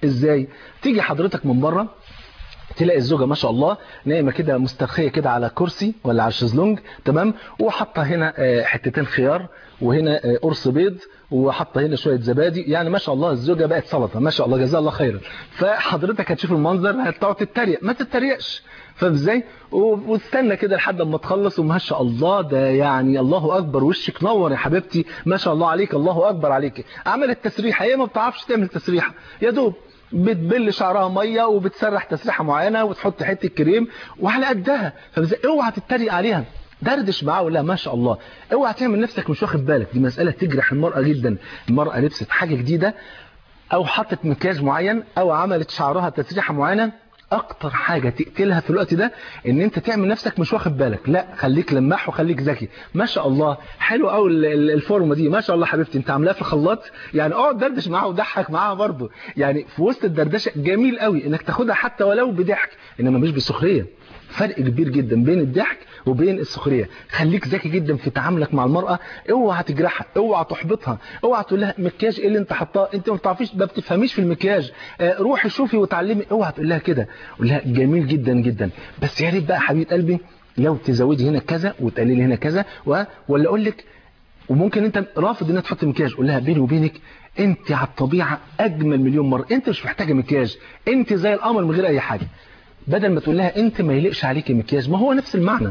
ازاي تيجي حضرتك من بره تلاقي الزوجة ما شاء الله نايمة كده مسترخية كده على كرسي ولا على الشезлونج تمام وحاطة هنا آه، حتتين خيار وهنا آه، قرص بيض وحاطة هنا شوية زبادي يعني ما شاء الله الزوجة بقت سلطة ما شاء الله جزاها الله خيرا فحضرتك هتشوف المنظر هتقعد تتريق ما تتريقش فاهم ازاي و- وتستنى كده لحد اما تخلص وما شاء الله ده يعني الله اكبر وشك نور يا حبيبتي ما شاء الله عليك الله اكبر عليك عملت تسريحه هي ما بتعرفش تعمل تسريحه يا دوب بتبل شعرها ميه وبتسرح تسريحه معينه وتحط حته كريم وعلى قدها فازاي اوعى تتريق عليها دردش معاه ولا ما شاء الله اوعى تعمل نفسك مش واخد بالك دي مساله تجرح المراه جدا المراه لبست حاجه جديده او حطت مكياج معين او عملت شعرها تسريحه معينه اكتر حاجه تقتلها في الوقت ده ان انت تعمل نفسك مش واخد بالك لا خليك لماح وخليك ذكي ما شاء الله حلو قوي ال- ال- الفورمه دي ما شاء الله حبيبتي انت عاملاها في الخلاط يعني اقعد دردش معاها وضحك معاها برضه يعني في وسط الدردشه جميل قوي انك تاخدها حتى ولو بضحك انما مش بسخريه فرق كبير جدا بين الضحك وبين السخريه خليك ذكي جدا في تعاملك مع المراه اوعى تجرحها اوعى تحبطها اوعى تقول لها مكياج ايه اللي انت حطاه انت ما بتعرفيش ما بتفهميش في المكياج آه، روحي شوفي وتعلمي اوعى تقول لها كده قول لها جميل جدا جدا بس يا ريت بقى حبيبه قلبي لو تزودي هنا كذا وتقللي هنا كذا و... ولا اقول لك وممكن انت رافض انها تحط مكياج قول لها بيني وبينك انت على الطبيعه اجمل مليون مره انت مش محتاجه مكياج انت زي القمر من غير اي حاجه بدل ما تقول لها انت ما يليقش عليكي مكياج ما هو نفس المعنى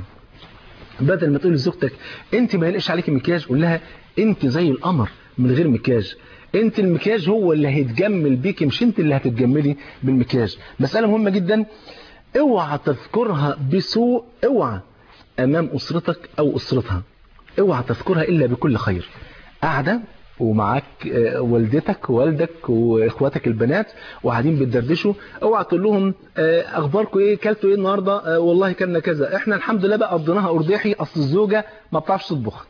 بدل ما تقول لزوجتك انت ما يليقش عليكي مكياج قول لها انت زي القمر من غير مكياج انت المكياج هو اللي هيتجمل بيكي مش انت اللي هتتجملي بالمكياج مسألة مهمة جدا اوعى تذكرها بسوء اوعى امام اسرتك او اسرتها اوعى تذكرها الا بكل خير قاعده ومعاك آه، والدتك ووالدك واخواتك البنات وقاعدين بتدردشوا اوعى تقول لهم آه، اخباركم ايه كلتوا ايه النهارده آه، والله كلنا كذا احنا الحمد لله بقى قضيناها ارداحي اصل الزوجه ما بتعرفش تطبخ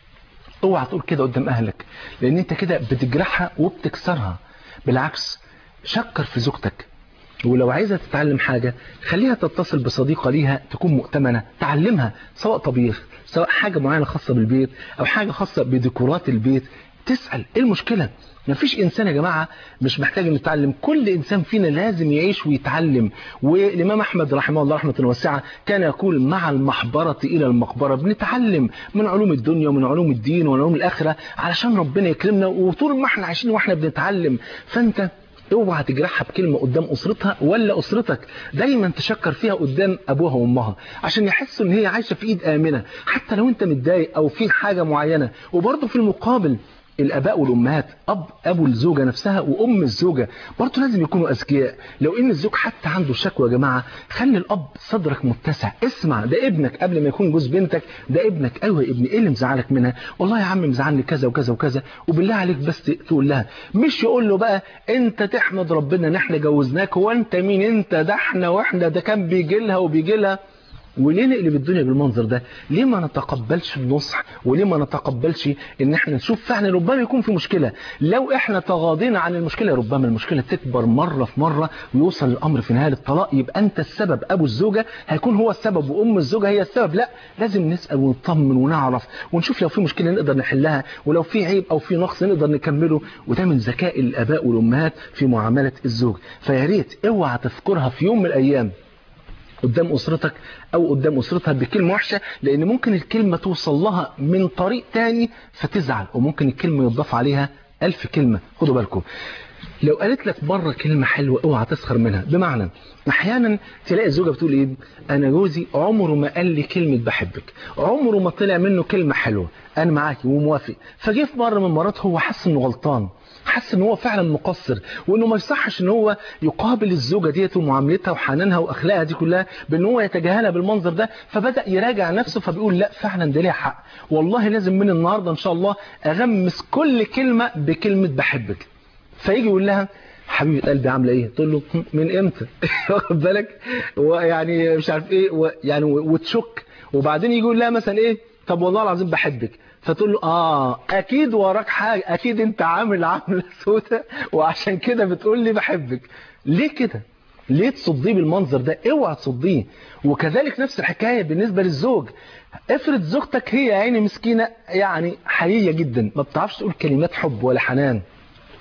اوعى تقول كده قدام اهلك لان انت كده بتجرحها وبتكسرها بالعكس شكر في زوجتك ولو عايزة تتعلم حاجة خليها تتصل بصديقة ليها تكون مؤتمنة تعلمها سواء طبيخ سواء حاجة معينة خاصة بالبيت أو حاجة خاصة بديكورات البيت تسأل إيه المشكلة مفيش إنسان يا جماعة مش محتاج إنه يتعلم كل إنسان فينا لازم يعيش ويتعلم والإمام أحمد رحمه الله رحمة واسعة كان يقول مع المحبرة إلى المقبرة بنتعلم من علوم الدنيا ومن علوم الدين ومن علوم الآخرة علشان ربنا يكرمنا وطول ما احنا عايشين واحنا بنتعلم فأنت اوعى تجرحها بكلمة قدام أسرتها ولا أسرتك دايما تشكر فيها قدام أبوها وأمها عشان يحسوا إن هي عايشة في إيد آمنة حتى لو أنت متضايق أو في حاجة معينة وبرضه في المقابل الاباء والامهات اب ابو الزوجه نفسها وام الزوجه برضه لازم يكونوا اذكياء لو ان الزوج حتى عنده شكوى يا جماعه خلي الاب صدرك متسع اسمع ده ابنك قبل ما يكون جوز بنتك ده ابنك ايوه يا ابني ايه اللي مزعلك منها والله يا عم مزعلني كذا وكذا وكذا وبالله عليك بس تقول لها مش يقول له بقى انت تحمد ربنا ان احنا جوزناك هو انت مين انت ده احنا واحنا ده كان بيجي لها وبيجي لها وليه نقلب الدنيا بالمنظر ده ليه ما نتقبلش النصح وليه ما نتقبلش ان احنا نشوف فعلا ربما يكون في مشكلة لو احنا تغاضينا عن المشكلة ربما المشكلة تكبر مرة في مرة ويوصل الامر في نهاية الطلاق يبقى انت السبب ابو الزوجة هيكون هو السبب وام الزوجة هي السبب لا لازم نسأل ونطمن ونعرف ونشوف لو في مشكلة نقدر نحلها ولو في عيب او في نقص نقدر نكمله وده من ذكاء الاباء والامهات في معاملة الزوج فيا ريت اوعى تذكرها في يوم من الايام قدام أسرتك أو قدام أسرتها بكلمة وحشة لأن ممكن الكلمة توصل لها من طريق تاني فتزعل وممكن الكلمة يضاف عليها ألف كلمة خدوا بالكم لو قالت لك بره كلمة حلوة اوعى تسخر منها بمعنى احيانا تلاقي الزوجة بتقول ايه انا جوزي عمره ما قال لي كلمة بحبك عمره ما طلع منه كلمة حلوة انا معاكي وموافق فجه في مرة من المرات هو حس انه غلطان حس ان هو فعلا مقصر وانه ما يصحش ان هو يقابل الزوجه ديت ومعاملتها وحنانها واخلاقها دي كلها بان هو يتجاهلها بالمنظر ده فبدا يراجع نفسه فبيقول لا فعلا ده ليها حق والله لازم من النهارده ان شاء الله اغمس كل كلمه بكلمه بحبك فيجي يقول لها حبيبه قلبي عامله ايه تقول له "هم، من امتى واخد بالك ويعني مش عارف ايه و- يعني وتشك وبعدين يجي يقول لها مثلا ايه طب والله العظيم بحبك فتقول له اه اكيد وراك حاجه اكيد انت عامل عامله سودة وعشان كده بتقول لي بحبك ليه كده ليه تصديه بالمنظر ده اوعى تصديه وكذلك نفس الحكايه بالنسبه للزوج افرض زوجتك هي يا عيني مسكينه يعني حقيقيه جدا ما بتعرفش تقول كلمات حب ولا حنان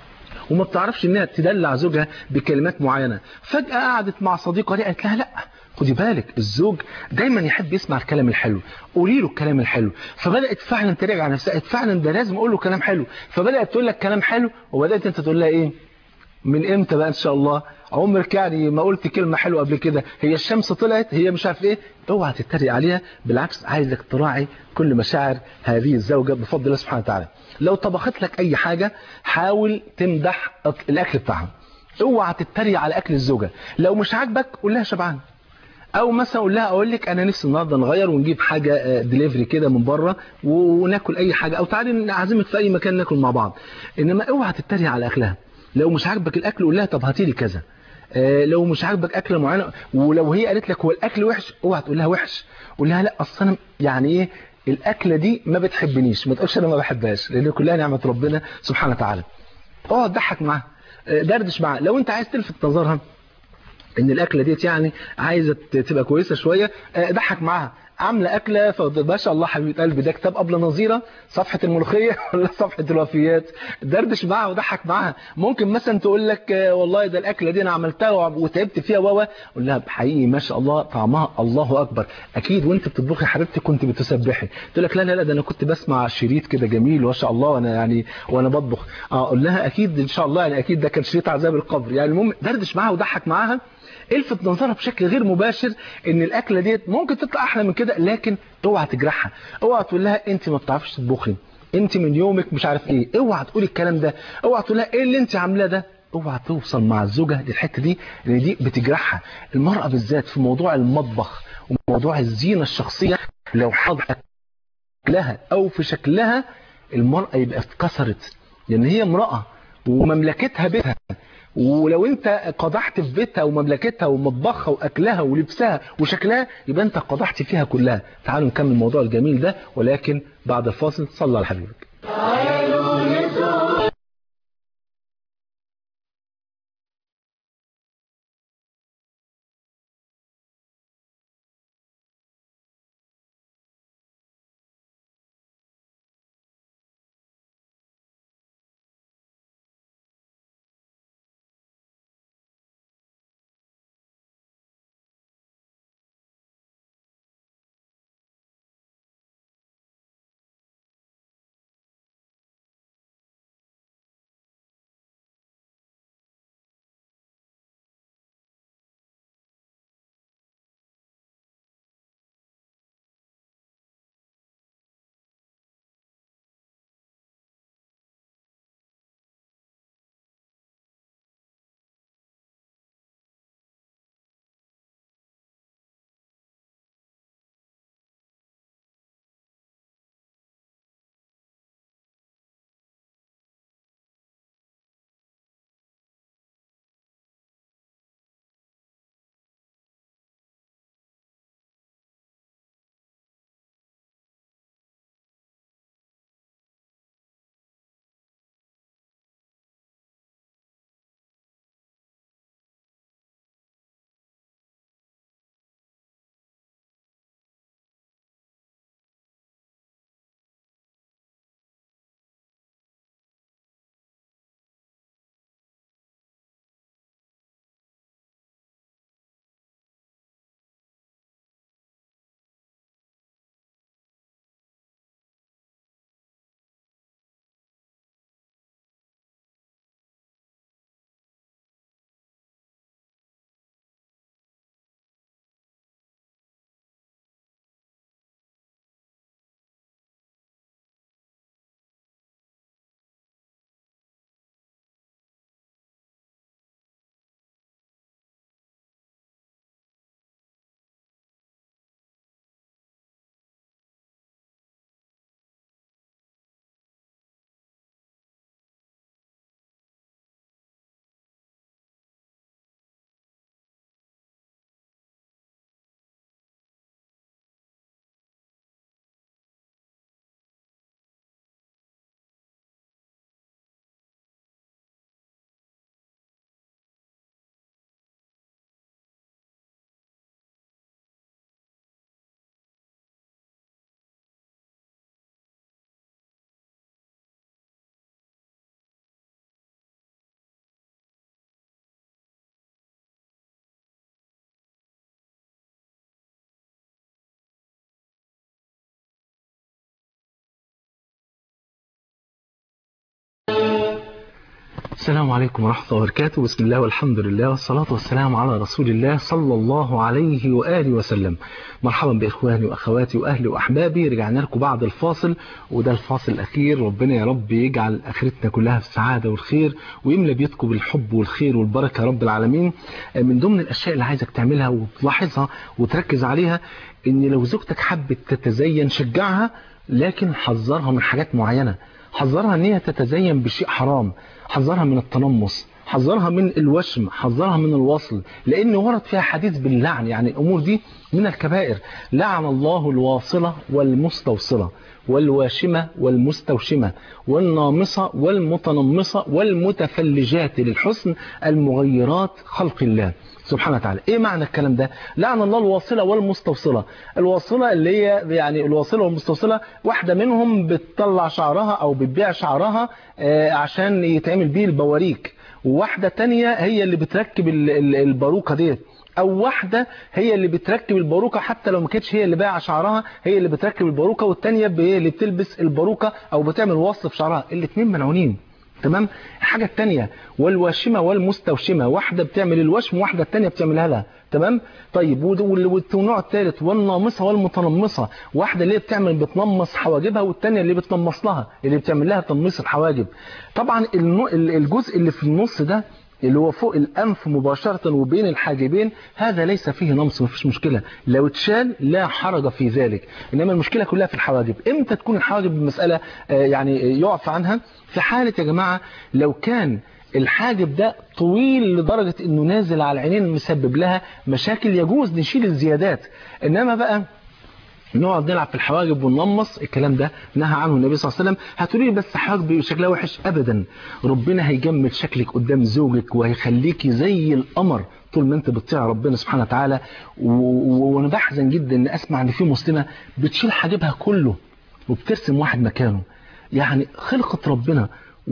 وما بتعرفش انها تدلع زوجها بكلمات معينه فجاه قعدت مع صديقه دي قالت لها لا خدي بالك الزوج دايما يحب يسمع الكلام الحلو قولي له الكلام الحلو فبدات فعلا تراجع نفسها فعلا ده لازم اقول له كلام حلو فبدات تقول لك كلام حلو وبدات انت تقول لها ايه من امتى بقى ان شاء الله عمرك يعني ما قلت كلمه حلوه قبل كده هي الشمس طلعت هي مش عارف ايه اوعى تتريق عليها بالعكس عايزك تراعي كل مشاعر هذه الزوجه بفضل الله سبحانه وتعالى لو طبخت لك اي حاجه حاول تمدح الاكل بتاعها اوعى تتريق على اكل الزوجه لو مش عاجبك قول لها شبعان او مثلا اقول لها اقول لك انا نفسي النهارده نغير ونجيب حاجه ديليفري كده من بره وناكل اي حاجه او تعالي نعزمك في اي مكان ناكل مع بعض انما اوعى تتريق على اكلها لو مش عاجبك الاكل قول لها طب هاتي لي كذا آه لو مش عاجبك اكله معينه ولو هي قالت لك هو الاكل وحش اوعى تقول لها وحش قول لها لا اصل انا يعني ايه الاكله دي ما بتحبنيش ما تقولش انا ما بحبهاش لان كلها نعمه ربنا سبحانه وتعالى اقعد ضحك معاها دردش معاها لو انت عايز تلفت نظرها ان الاكله ديت يعني عايزه تبقى كويسه شويه ضحك معاها عامله اكله ما شاء الله حبيبه قلبي ده كتاب ابله نظيره صفحه الملوخيه ولا صفحه الوفيات دردش معاها وضحك معاها ممكن مثلا تقول لك والله ده الاكله دي انا عملتها وتعبت فيها واوا قول لها حقيقي ما شاء الله طعمها الله اكبر اكيد وانت بتطبخي حبيبتي كنت بتسبحي تقول لك لا لا لا ده انا كنت بسمع شريط كده جميل ما شاء الله وانا يعني وانا بطبخ اه اقول لها اكيد ان شاء الله يعني اكيد ده كان شريط عذاب القبر يعني المهم دردش معاها وضحك معاها الفت نظرها بشكل غير مباشر ان الاكله ديت ممكن تطلع احلى من كده لكن اوعى تجرحها اوعى تقول لها انت ما بتعرفيش تطبخي انت من يومك مش عارف ايه اوعى تقولي الكلام ده اوعى تقول لها ايه اللي انت عاملاه ده اوعى توصل مع الزوجه للحته دي لان دي بتجرحها المراه بالذات في موضوع المطبخ وموضوع الزينه الشخصيه لو حضرت لها او في شكلها المراه يبقى اتكسرت لان هي امراه ومملكتها بيتها ولو انت قضحت في بيتها ومملكتها ومطبخها واكلها ولبسها وشكلها يبقى انت قضحت فيها كلها تعالوا نكمل الموضوع الجميل ده ولكن بعد الفاصل صلى على حبيبك السلام عليكم ورحمة الله وبركاته بسم الله والحمد لله والصلاة والسلام على رسول الله صلى الله عليه وآله وسلم مرحبا بإخواني وأخواتي وأهلي وأحبابي رجعنا لكم بعد الفاصل وده الفاصل الأخير ربنا يا رب يجعل آخرتنا كلها في السعادة والخير ويملى بيتكم بالحب والخير والبركة يا رب العالمين من ضمن الأشياء اللي عايزك تعملها وتلاحظها وتركز عليها إن لو زوجتك حبت تتزين شجعها لكن حذرها من حاجات معينة حذرها ان هي تتزين بشيء حرام حذرها من التنمص حذرها من الوشم حذرها من الوصل لان ورد فيها حديث باللعن يعني الامور دي من الكبائر لعن الله الواصلة والمستوصلة والواشمة والمستوشمة والنامصة والمتنمصة والمتفلجات للحسن المغيرات خلق الله سبحانه وتعالى ايه معنى الكلام ده لعن الله الواصلة والمستوصلة الواصلة اللي هي يعني الواصلة والمستوصلة واحدة منهم بتطلع شعرها او بتبيع شعرها آه عشان يتعمل بيه البواريك وواحدة تانية هي اللي بتركب الباروكة ديت او واحدة هي اللي بتركب الباروكة حتى لو ما كانتش هي اللي بايعه شعرها هي اللي بتركب الباروكة والتانية هي اللي بتلبس الباروكة او بتعمل وصل في شعرها الاثنين ملعونين تمام الحاجة التانية والواشمة والمستوشمة واحدة بتعمل الوشم واحدة التانية بتعملها لها تمام طيب والنوع الثالث والنامصة والمتنمصة واحدة اللي بتعمل بتنمص حواجبها والتانية اللي بتنمص لها اللي بتعمل لها تنميص الحواجب طبعا الجزء اللي في النص ده اللي هو فوق الأنف مباشرة وبين الحاجبين هذا ليس فيه نمص مفيش مشكلة لو اتشال لا حرج في ذلك إنما المشكلة كلها في الحواجب إمتى تكون الحواجب المسألة يعني يعفى عنها في حالة يا جماعة لو كان الحاجب ده طويل لدرجة انه نازل على العينين مسبب لها مشاكل يجوز نشيل الزيادات انما بقى نقعد نلعب في الحواجب وننمص الكلام ده نهى عنه النبي صلى الله عليه وسلم هتقولي لي بس حواجبي شكلها وحش ابدا ربنا هيجمل شكلك قدام زوجك وهيخليكي زي القمر طول ما انت بتطيع ربنا سبحانه وتعالى وانا بحزن جدا ان اسمع ان في مسلمه بتشيل حاجبها كله وبترسم واحد مكانه يعني خلقه ربنا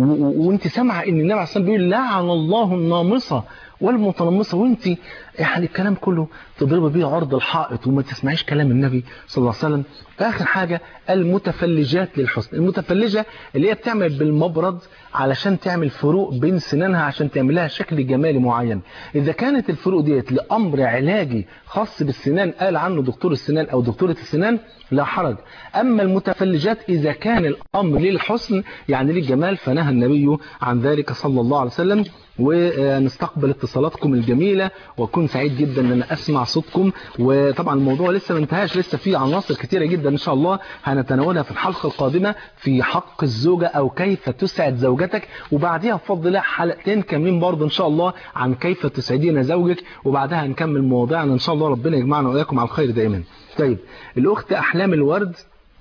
وانت سامعه ان النبي عليه الصلاه والسلام بيقول لعن الله النامصه والمتنمصه وانت يعني الكلام كله تضرب بيه عرض الحائط وما تسمعيش كلام النبي صلى الله عليه وسلم اخر حاجه المتفلجات للحسن المتفلجه اللي هي بتعمل بالمبرد علشان تعمل فروق بين سنانها عشان تعمل لها شكل جمالي معين اذا كانت الفروق ديت لامر علاجي خاص بالسنان قال عنه دكتور السنان او دكتوره السنان لا حرج اما المتفلجات اذا كان الامر للحسن يعني للجمال فنهى النبي عن ذلك صلى الله عليه وسلم ونستقبل اتصالاتكم الجميلة وأكون سعيد جدا أن أنا أسمع صوتكم وطبعا الموضوع لسه ما انتهاش لسه في عناصر كتيرة جدا إن شاء الله هنتناولها في الحلقة القادمة في حق الزوجة أو كيف تسعد زوجتك وبعدها بفضل الله حلقتين كاملين برضه إن شاء الله عن كيف تسعدين زوجك وبعدها هنكمل مواضيعنا إن شاء الله ربنا يجمعنا وإياكم على الخير دائما طيب الأخت أحلام الورد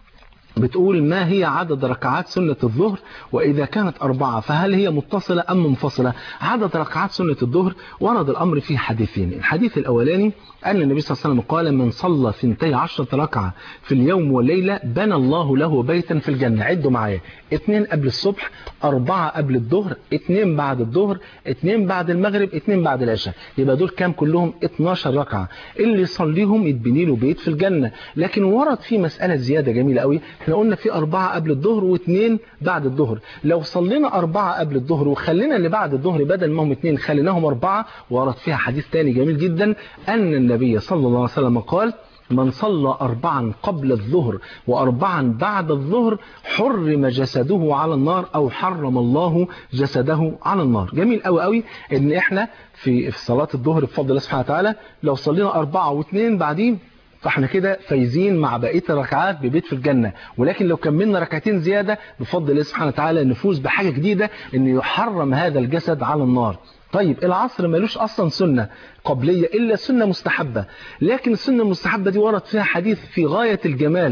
بتقول ما هي عدد ركعات سنة الظهر وإذا كانت أربعة فهل هي متصلة أم منفصلة عدد ركعات سنة الظهر ورد الأمر في حديثين الحديث الأولاني أن النبي صلى الله عليه وسلم قال من صلى ثنتي عشرة ركعة في اليوم والليلة بنى الله له بيتا في الجنة عدوا معايا اثنين قبل الصبح أربعة قبل الظهر اثنين بعد الظهر اثنين بعد المغرب اثنين بعد العشاء يبقى دول كام كلهم 12 ركعة اللي يصليهم يتبني له بيت في الجنة لكن ورد في مسألة زيادة جميلة قوي احنا قلنا في أربعة قبل الظهر واثنين بعد الظهر لو صلينا أربعة قبل الظهر وخلينا اللي بعد الظهر بدل ما هم اثنين خليناهم أربعة ورد فيها حديث تاني جميل جدا أن النبي صلى الله عليه وسلم قال من صلى أربعا قبل الظهر وأربعا بعد الظهر حرم جسده على النار أو حرم الله جسده على النار جميل قوي قوي إن إحنا في في صلاة الظهر بفضل الله سبحانه وتعالى لو صلينا أربعة واثنين بعدين فاحنا كده فايزين مع بقيه الركعات ببيت في الجنه ولكن لو كملنا ركعتين زياده بفضل الله سبحانه وتعالى نفوز بحاجه جديده ان يحرم هذا الجسد على النار طيب العصر ملوش اصلا سنه قبليه الا سنه مستحبه لكن السنه المستحبه دي ورد فيها حديث في غايه الجمال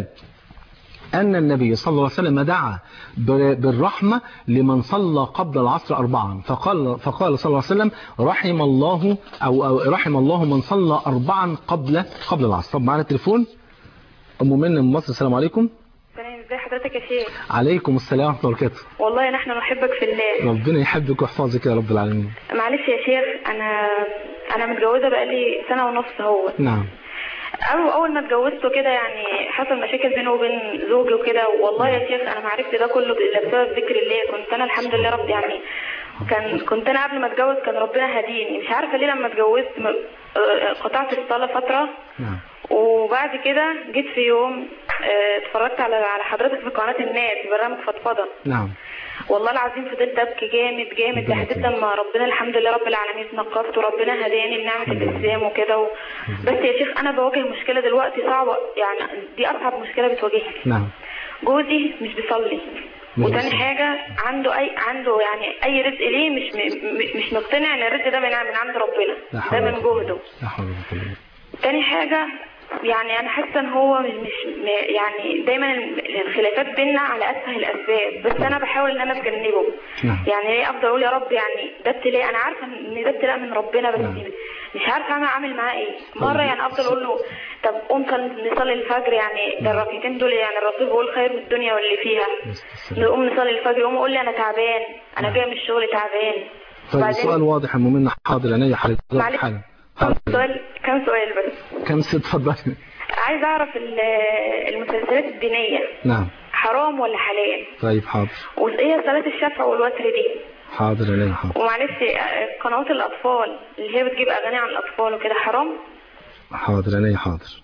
أن النبي صلى الله عليه وسلم دعا بالرحمة لمن صلى قبل العصر أربعا فقال, فقال صلى الله عليه وسلم رحم الله أو, أو رحم الله من صلى أربعا قبل قبل العصر طب معنا تليفون أم منى من مصر السلام عليكم سلام ازي حضرتك يا شيخ عليكم السلام ورحمة الله وبركاته والله نحن نحبك في الله ربنا يحبك ويحفظك يا رب العالمين معلش يا شيخ انا انا متجوزه بقالي سنه ونص اهو نعم أو أول ما اتجوزته كده يعني حصل مشاكل بينه وبين زوجي وكده والله يا شيخ أنا ما عرفت ده كله إلا بسبب ذكر الله كنت أنا الحمد لله رب يعني كان كنت انا قبل ما اتجوز كان ربنا هديني مش عارفه ليه لما اتجوزت م- آه، قطعت الصلاه فتره نعم وبعد كده جيت في يوم آه، اتفرجت على على حضرتك في قناه الناس في برنامج فضفضه نعم والله العظيم فضلت ابكي جامد جامد ربنا لحد يكرمك. لما ربنا الحمد لله رب العالمين نقبت وربنا هداني لنعمه الاسلام وكده و... بس يا شيخ انا بواجه مشكله دلوقتي صعبه يعني دي اصعب مشكله بتواجهني نعم جوزي مش بيصلي مش وتاني بيصلي. حاجة عنده أي عنده يعني أي رزق ليه مش م... م- مش مقتنع إن الرزق ده من من عند لا ربنا حول ده ولا من قوة. جهده لا حول ولا قوة إلا بالله. تاني حاجة يعني أنا حاسة إن هو مش مش م- يعني دايما الخلافات بينا على أسهل الأسباب بس أنا بحاول إن أنا أتجنبه نعم. يعني إيه أفضل أقول يا رب يعني ده ابتلاء أنا عارفة إن ده ابتلاء من ربنا بس نعم. مش عارفة أعمل أعمل معاه إيه مرة طيب. يعني أفضل أقول له طب قوم صل- نصلي الفجر يعني ده الركعتين دول يعني الرسول بيقول خير من الدنيا واللي فيها السلام. نقوم نصلي الفجر يقوم يقول لي أنا تعبان أنا جاي من الشغل تعبان طيب وبعدين- السؤال واضح يا مؤمنة حاضر عينيا حضرتك معلش حالا كم حاضر سؤال كم سؤال بس كم ست اتفضلي عايز اعرف ال- المسلسلات الدينية نعم حرام ولا حلال طيب حاضر وايه صلاة الشفع والوتر دي حاضر عينيا حاضر ومعلش آه، قنوات الاطفال اللي هي بتجيب اغاني عن الاطفال وكده حرام حاضر عينيا حاضر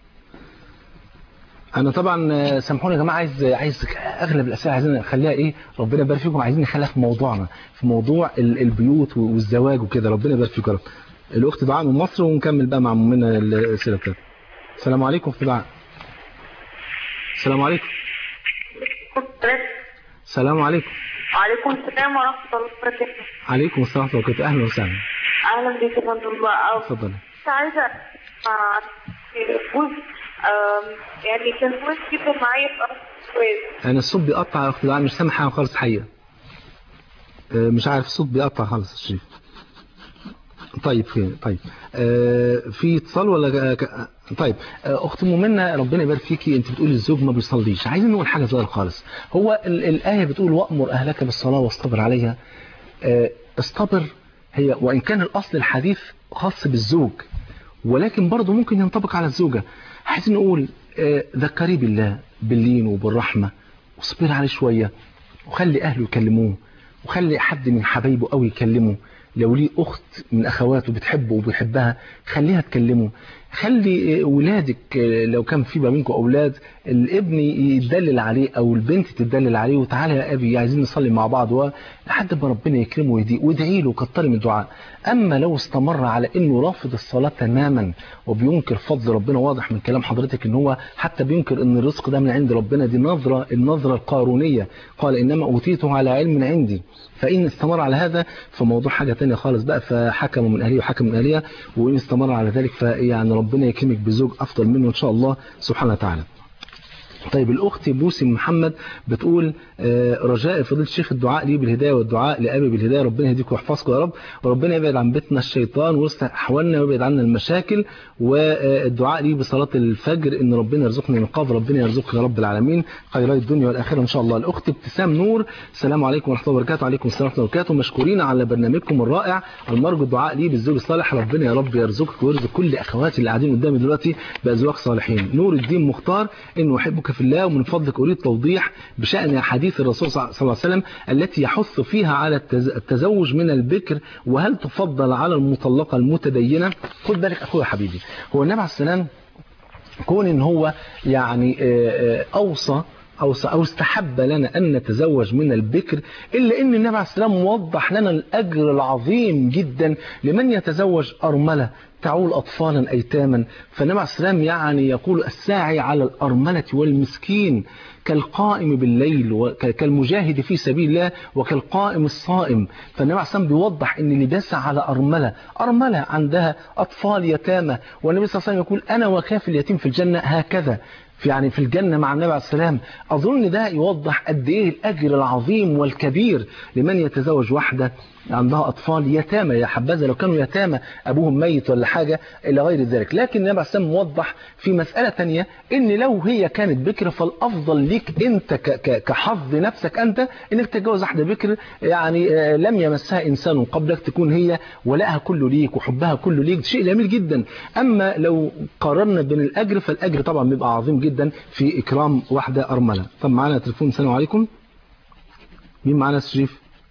انا طبعا آه، سامحوني يا جماعه عايز عايز اغلب الاسئله عايزين نخليها ايه ربنا يبارك فيكم عايزين نخليها في موضوعنا في موضوع ال- البيوت والزواج وكده ربنا يبارك فيكم يا رب الاخت دعاء من مصر ونكمل بقى مع مؤمنة الاسئله بتاعتها السلام عليكم اخت دعاء السلام عليكم السلام عليكم وعليكم السلام ورحمة الله وبركاته عليكم السلام ورحمه الله وبركاته اهلا وسهلا أهلا بك يا فندم الله اتفضلي كنت عايزة أعرف جوز آم، يعني كان كويس جدا معايا في أرض الجواز انا الصوت بيقطع يا اخت دعاء مش سامع حاجه خالص حقيقه آه، مش عارف الصوت بيقطع خالص يا شريف طيب خير طيب آه، في اتصال ولا ك- ك- طيب آه، اخت مؤمنه ربنا يبارك فيكي انت بتقولي الزوج ما بيصليش عايزين نقول حاجه صغيره خالص هو ال- الايه بتقول وامر اهلك بالصلاه واصطبر عليها آه، اصطبر هي وان كان الاصل الحديث خاص بالزوج ولكن برضه ممكن ينطبق على الزوجه عايزين نقول آه، ذكري بالله باللين وبالرحمه واصبر عليه شويه وخلي اهله يكلموه وخلي حد من حبايبه قوي يكلمه لو ليه اخت من اخواته بتحبه وبيحبها خليها تكلمه خلي ولادك لو كان في بقى منكم اولاد الابن يدلل عليه او البنت تدلل عليه وتعالى يا ابي عايزين نصلي مع بعض لحد ما ربنا يكرمه ويهديه وادعي له كتري من الدعاء اما لو استمر على انه رافض الصلاه تماما وبينكر فضل ربنا واضح من كلام حضرتك ان هو حتى بينكر ان الرزق ده من عند ربنا دي نظره النظره القارونيه قال انما اوتيته على علم عندي فإن استمر على هذا فموضوع حاجة تانية خالص بقى فحكموا من أهلية وحكم من أهلية وإن استمر على ذلك فيعني ربنا يكرمك بزوج أفضل منه إن شاء الله سبحانه وتعالى طيب الأخت بوسي محمد بتقول آه، رجاء فضيلة الشيخ الدعاء لي بالهداية والدعاء لأبي بالهداية ربنا يهديكم ويحفظكم يا رب وربنا يبعد عن بيتنا الشيطان ويصلح أحوالنا ويبعد عنا المشاكل والدعاء لي بصلاة الفجر إن ربنا يرزقني النقاب ربنا يرزقك يا رب العالمين خيرات الدنيا والآخرة إن شاء الله الأخت ابتسام نور السلام عليكم ورحمة الله وبركاته وعليكم السلام ورحمة الله وبركاته مشكورين على برنامجكم الرائع المرجو الدعاء لي بالزوج الصالح ربنا يا رب يرزقك ويرزق كل أخواتي اللي قاعدين قدامي دلوقتي بأزواج صالحين نور الدين مختار إنه أحبك في الله ومن فضلك أريد توضيح بشأن حديث الرسول صلى الله عليه وسلم التي يحث فيها على التز- التزوج من البكر وهل تفضل على المطلقة المتدينة خد بالك أخويا حبيبي هو النبي عليه السلام كون ان هو يعني آه، آه، اوصى أو أو استحب لنا أن نتزوج من البكر إلا أن النبي عليه السلام وضح لنا الأجر العظيم جدا لمن يتزوج أرملة تعول أطفالا أيتاما فالنبي عليه السلام يعني يقول الساعي على الأرملة والمسكين كالقائم بالليل وكالمجاهد في سبيل الله وكالقائم الصائم فالنبي عليه السلام بيوضح ان اللي بيسعى على أرملة أرملة عندها أطفال يتامى والنبي صلى الله عليه وسلم يقول أنا وكاف اليتيم في الجنة هكذا في يعني في الجنة مع النبي عليه السلام أظن ده يوضح قد إيه الأجر العظيم والكبير لمن يتزوج واحدة عندها أطفال يتامى يا حبذا لو كانوا يتامى أبوهم ميت ولا حاجة إلى غير ذلك لكن النبي عليه السلام موضح في مسألة تانية إن لو هي كانت بكرة فالأفضل ليك أنت ك- ك- كحظ نفسك أنت إنك تتجوز واحدة بكر يعني آه، لم يمسها إنسان قبلك تكون هي ولائها كله ليك وحبها كله ليك شيء جميل جدا أما لو قارنا بين الأجر فالأجر طبعا بيبقى عظيم جدا في إكرام واحدة أرملة طب معانا تليفون السلام عليكم مين معانا يا شريف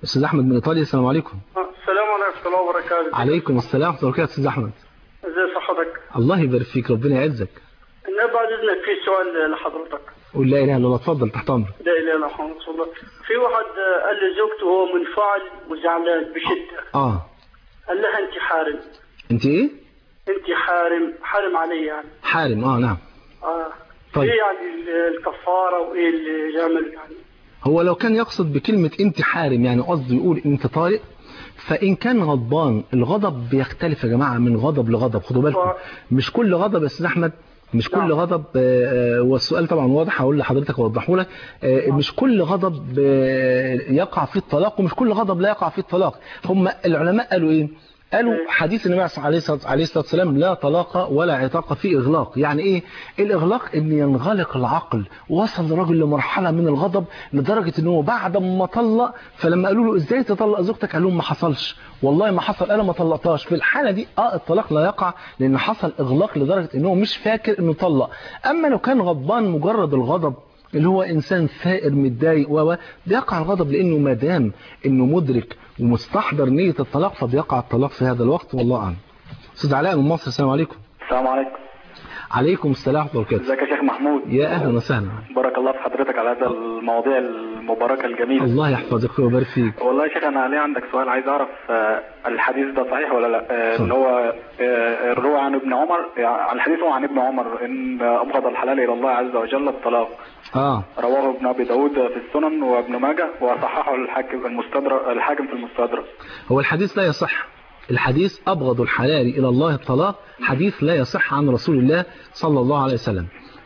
استاذ احمد من ايطاليا السلام عليكم السلام عليكم ورحمة الله وبركاته عليكم السلام ورحمه الله وبركاته استاذ احمد ازي صحتك الله يبارك فيك ربنا يعزك انا بعد اذنك في سؤال لحضرتك قول لا اله الا الله اتفضل تحت امرك لا اله الا محمد رسول الله في واحد آه، قال لزوجته وهو منفعل وزعلان بشدة اه قال لها انت حارم انت ايه انت حارم حارم علي يعني حارم اه نعم اه طيب. ايه يعني ال- الكفارة وايه اللي يعمل يعني هو لو كان يقصد بكلمة انت حارم يعني قصده يقول انت طارق فإن كان غضبان الغضب بيختلف يا جماعة من غضب لغضب خدوا بالكم آه. مش كل غضب يا أستاذ أحمد مش كل نعم. غضب آه، آه، والسؤال طبعا واضح هقول لحضرتك اوضحه لك آه، مش كل غضب آه، يقع فيه الطلاق ومش كل غضب لا يقع فيه الطلاق هم العلماء قالوا ايه قالوا حديث النبي عليه الصلاه عليه الصلاة والسلام لا طلاق ولا عتاق في اغلاق يعني ايه الاغلاق ان ينغلق العقل وصل الراجل لمرحله من الغضب لدرجه ان هو بعد ما طلق فلما قالوا له ازاي تطلق زوجتك قال لهم ما حصلش والله ما حصل انا ما طلقتهاش في الحاله دي اه الطلاق لا يقع لان حصل اغلاق لدرجه ان هو مش فاكر انه طلق اما لو كان غضبان مجرد الغضب اللي هو انسان ثائر متضايق و بيقع الغضب لانه ما دام انه مدرك ومستحضر نيه الطلاق فبيقع الطلاق في هذا الوقت والله اعلم استاذ علاء من مصر السلام عليكم السلام عليكم عليكم السلام ورحمه الله وبركاته ازيك يا شيخ محمود يا اهلا وسهلا بارك الله في حضرتك على هذا المواضيع المباركه الجميله الله يحفظك ويبارك فيك والله يا شيخ انا علي عندك سؤال عايز اعرف آه، الحديث ده صحيح ولا لا آه، اللي هو آه، الروى عن ابن عمر يعني الحديث هو عن ابن عمر ان ابغض الحلال الى الله عز وجل الطلاق اه رواه ابن ابي داود في السنن وابن ماجه وصححه الحاكم المستدرك الحاكم في المستدرك هو الحديث لا يصح الحديث أبغض الحلال إلى الله الطلاق حديث لا يصح عن رسول الله صلى الله عليه وسلم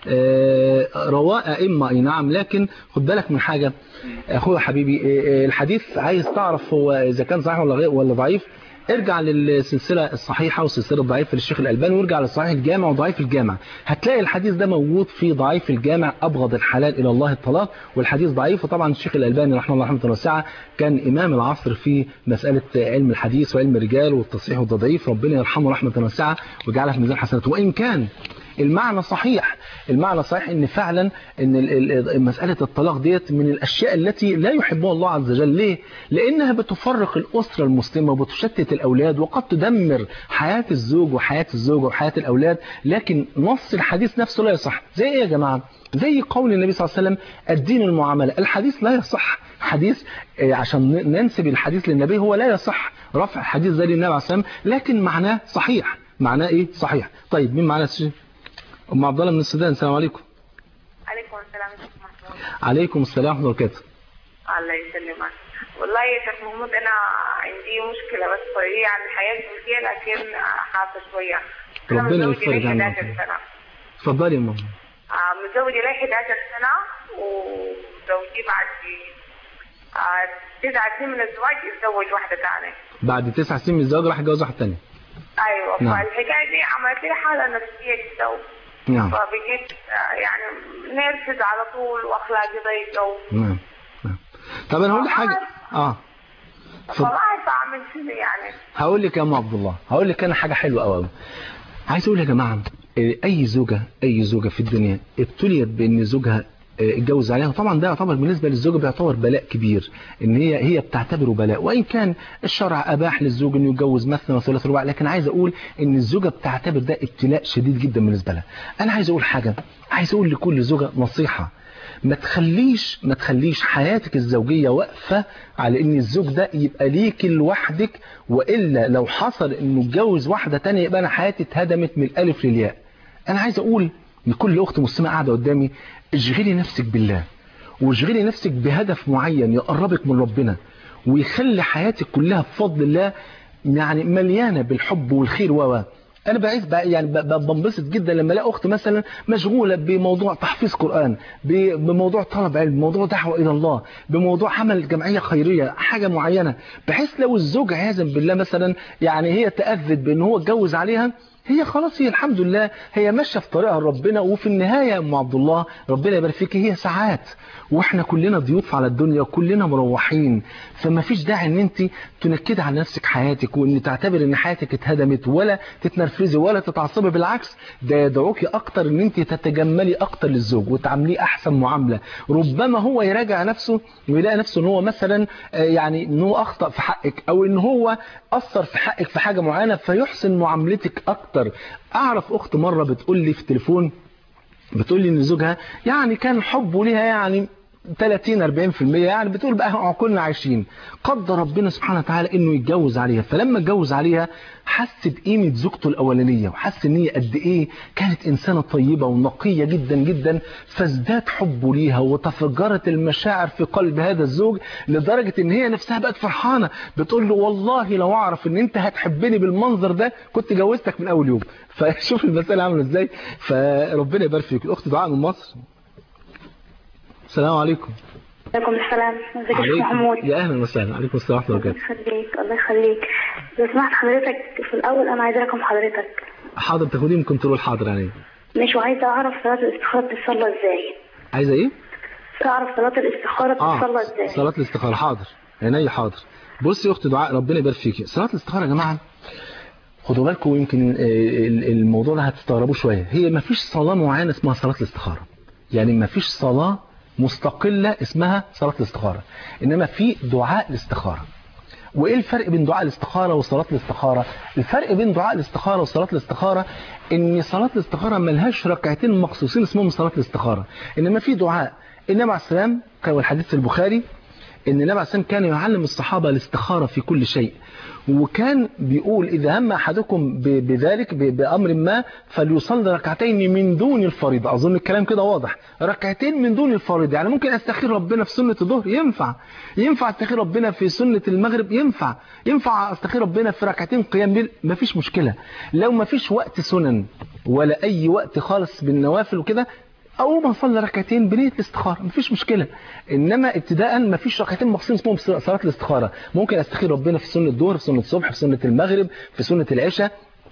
آه، رواه أئمة أي نعم لكن خد بالك من حاجة أخويا حبيبي آه، آه، الحديث عايز تعرف هو إذا كان صحيح ولا غير ولا ضعيف ارجع للسلسلة الصحيحة والسلسلة الضعيفة للشيخ الألباني وارجع للصحيح الجامع وضعيف الجامع هتلاقي الحديث ده موجود في ضعيف الجامع أبغض الحلال إلى الله الطلاق والحديث ضعيف وطبعا الشيخ الألباني رحمه الله رحمة واسعة كان إمام العصر في مسألة علم الحديث وعلم الرجال والتصحيح والتضعيف ربنا يرحمه رحمة واسعة ويجعلها في ميزان حسناته وإن كان المعنى صحيح المعنى صحيح ان فعلا ان ال- ال- مسألة الطلاق ديت من الاشياء التي لا يحبها الله عز وجل ليه لانها بتفرق الاسرة المسلمة وبتشتت الاولاد وقد تدمر حياة الزوج وحياة الزوجة وحياة الاولاد لكن نص الحديث نفسه لا يصح زي ايه يا جماعة زي قول النبي صلى الله عليه وسلم الدين المعاملة الحديث لا يصح حديث آه، عشان ن- ننسب الحديث للنبي هو لا يصح رفع حديث زي للنبي عليه الصلاة والسلام لكن معناه صحيح معناه ايه صحيح طيب مين معانا يا أستاذ؟ ام عبد الله من السودان السلام عليكم عليكم السلام يا شيخ محمود عليكم السلام ورحمه الله وبركاته الله يسلمك والله يا شيخ محمود انا عندي مشكله بس شويه عن الحياه الزوجيه لكن حاسه شويه أنا ربنا متزوجة يفرج لي عنك. 11 سنه اتفضلي يا ماما آه، متزوجة لي 11 سنة وزوجي بعد آه، تسع سنين من الزواج اتزوج واحدة ثانية بعد تسع سنين من الزواج راح يتجوز واحد تاني أيوة نعم. فالحكاية دي عملت لي حالة نفسية كده نعم فبقيت آه، يعني نرفز على طول وأخلاقي ضيقة و- نعم نعم طب انا هقول لك حاجه اه اتفضل. فما عارفة أعمل شنو يعني هقول لك يا ام عبد الله هقول لك انا حاجه حلوه قوي قوي عايز اقول يا جماعه إيه، اي زوجه اي زوجه في الدنيا ابتليت بان زوجها إيه، اتجوز عليها طبعا ده يعتبر بالنسبه للزوجه بيعتبر بلاء كبير ان هي هي بتعتبره بلاء وان كان الشرع اباح للزوج انه يتجوز مثنى وثلاث ورباع لكن عايز اقول ان الزوجه بتعتبر ده ابتلاء شديد جدا بالنسبه لها انا عايز اقول حاجه عايز اقول لكل زوجه نصيحه ما تخليش ما تخليش حياتك الزوجية واقفة على ان الزوج ده يبقى ليك لوحدك وإلا لو حصل انه اتجوز واحدة تانية يبقى انا حياتي اتهدمت من الالف للياء انا عايز اقول لكل اخت مسلمة قاعدة قدامي اشغلي نفسك بالله واشغلي نفسك بهدف معين يقربك من ربنا ويخلي حياتك كلها بفضل الله يعني مليانة بالحب والخير و انا بعيش بقى يعني ب- ب- بنبسط جدا لما الاقي اخت مثلا مشغوله بموضوع تحفيظ قران ب- بموضوع طلب علم بموضوع دعوه الى الله بموضوع عمل جمعيه خيريه حاجه معينه بحيث لو الزوج عياذا بالله مثلا يعني هي تاذت بان هو اتجوز عليها هي خلاص هي الحمد لله هي ماشيه في طريقها ربنا وفي النهايه يا ام عبد الله ربنا يبارك فيك هي ساعات واحنا كلنا ضيوف على الدنيا وكلنا مروحين فما فيش داعي ان انت تنكدي على نفسك حياتك وان تعتبر ان حياتك اتهدمت ولا تتنرفزي ولا تتعصبي بالعكس ده يدعوكي اكتر ان انت تتجملي اكتر للزوج وتعامليه احسن معامله ربما هو يراجع نفسه ويلاقي نفسه ان هو مثلا آه، يعني ان هو اخطا في حقك او ان هو اثر في حقك في حاجه معينه فيحسن معاملتك اكتر اعرف اخت مره بتقول لي في التليفون بتقول لي ان زوجها يعني كان حبه ليها يعني 30 40% يعني بتقول بقى عقولنا عايشين قدر ربنا سبحانه وتعالى انه يتجوز عليها فلما اتجوز عليها حس بقيمه زوجته الاولانيه وحس ان هي قد ايه كانت انسانه طيبه ونقيه جدا جدا فازداد حبه ليها وتفجرت المشاعر في قلب هذا الزوج لدرجه ان هي نفسها بقت فرحانه بتقول له والله لو اعرف ان انت هتحبني بالمنظر ده كنت جوزتك من اول يوم فشوف المساله عامله ازاي فربنا يبارك فيك الاخت دعاء من مصر السلام عليكم عليكم السلام ازيك يا شيخ محمود يا اهلا وسهلا عليكم السلام ورحمه الله الله وبركاته يخليك الله يخليك لو سمحت حضرتك في الاول انا عايزه رقم حضرتك حاضر تاخديه من كنترول حاضر يعني مش وعايزه اعرف صلاه الاستخاره بتصلى ازاي عايزه ايه اعرف صلاه الاستخاره بتصلى ازاي صلاه الاستخاره حاضر عينيا حاضر بصي يا اخت دعاء ربنا يبارك فيكي صلاه الاستخاره يا جماعه خدوا بالكم يمكن آه، ال- الموضوع ده هتستغربوا شويه هي ما فيش صلاه معينه اسمها صلاه الاستخاره يعني ما فيش صلاه مستقله اسمها صلاه الاستخاره انما في دعاء الاستخاره وايه الفرق بين دعاء الاستخاره وصلاه الاستخاره الفرق بين دعاء الاستخاره وصلاه الاستخاره ان صلاه الاستخاره ملهاش ركعتين مخصوصين اسمهم صلاه الاستخاره انما في دعاء النبي عليه السلام كان والحديث في البخاري ان النبي عليه السلام كان يعلم الصحابه الاستخاره في كل شيء وكان بيقول اذا هم احدكم ب- بذلك ب- بامر ما فليصلي ركعتين من دون الفريضه اظن الكلام كده واضح ركعتين من دون الفريضه يعني ممكن استخير ربنا في سنه الظهر ينفع ينفع استخير ربنا في سنه المغرب ينفع ينفع استخير ربنا في ركعتين قيام ليل مفيش مشكله لو مفيش وقت سنن ولا اي وقت خالص بالنوافل وكده اقوم اصلي ركعتين بنيه الاستخاره مفيش مشكله انما ابتداء مفيش ركعتين مخصوصين اسمهم صلاه الاستخاره ممكن استخير ربنا في سنه الظهر في سنه الصبح في سنه المغرب في سنه العشاء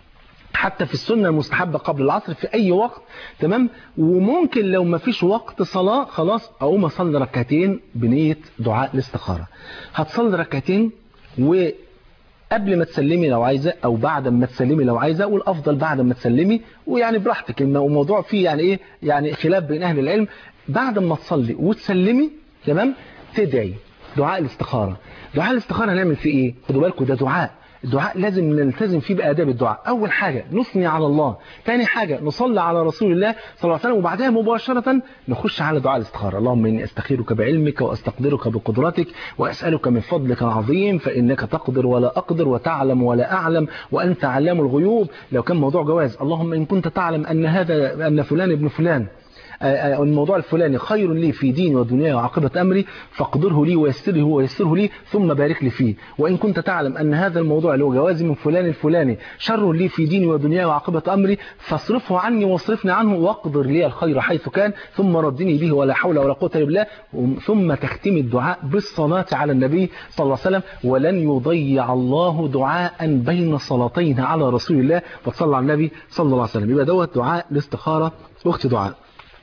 حتى في السنة المستحبة قبل العصر في أي وقت تمام وممكن لو ما فيش وقت صلاة خلاص أقوم أصلي ركعتين بنية دعاء الاستخارة هتصلي ركعتين و قبل ما تسلمي لو عايزه او بعد ما تسلمي لو عايزه والافضل بعد ما تسلمي ويعني براحتك الم- الموضوع فيه يعني ايه يعني خلاف بين اهل العلم بعد ما تصلي وتسلمي تمام تدعي دعاء الاستخاره دعاء الاستخاره هنعمل فيه ايه خدوا بالكم ده دعاء الدعاء لازم نلتزم فيه بآداب الدعاء أول حاجة نثني على الله ثاني حاجة نصلي على رسول الله صلى الله عليه وسلم وبعدها مباشرة نخش على دعاء الاستخارة اللهم إني أستخيرك بعلمك وأستقدرك بقدرتك وأسألك من فضلك العظيم فإنك تقدر ولا أقدر وتعلم ولا أعلم وأنت علام الغيوب لو كان موضوع جواز اللهم إن كنت تعلم أن هذا أن فلان ابن فلان آه، آه، الموضوع الفلاني خير لي في ديني ودنياي وعاقبة أمري فاقدره لي ويسره ويسره لي ثم بارك لي فيه وإن كنت تعلم أن هذا الموضوع اللي هو جوازي من فلان الفلاني شر لي في ديني ودنياي وعاقبة أمري فاصرفه عني واصرفني عنه واقدر لي الخير حيث كان ثم ردني به ولا حول ولا قوة إلا بالله ثم تختم الدعاء بالصلاة على النبي صلى الله عليه وسلم ولن يضيع الله دعاء بين صلاتين على رسول الله فتصلى على النبي صلى الله عليه وسلم يبقى دوت دعاء الاستخارة أخت دعاء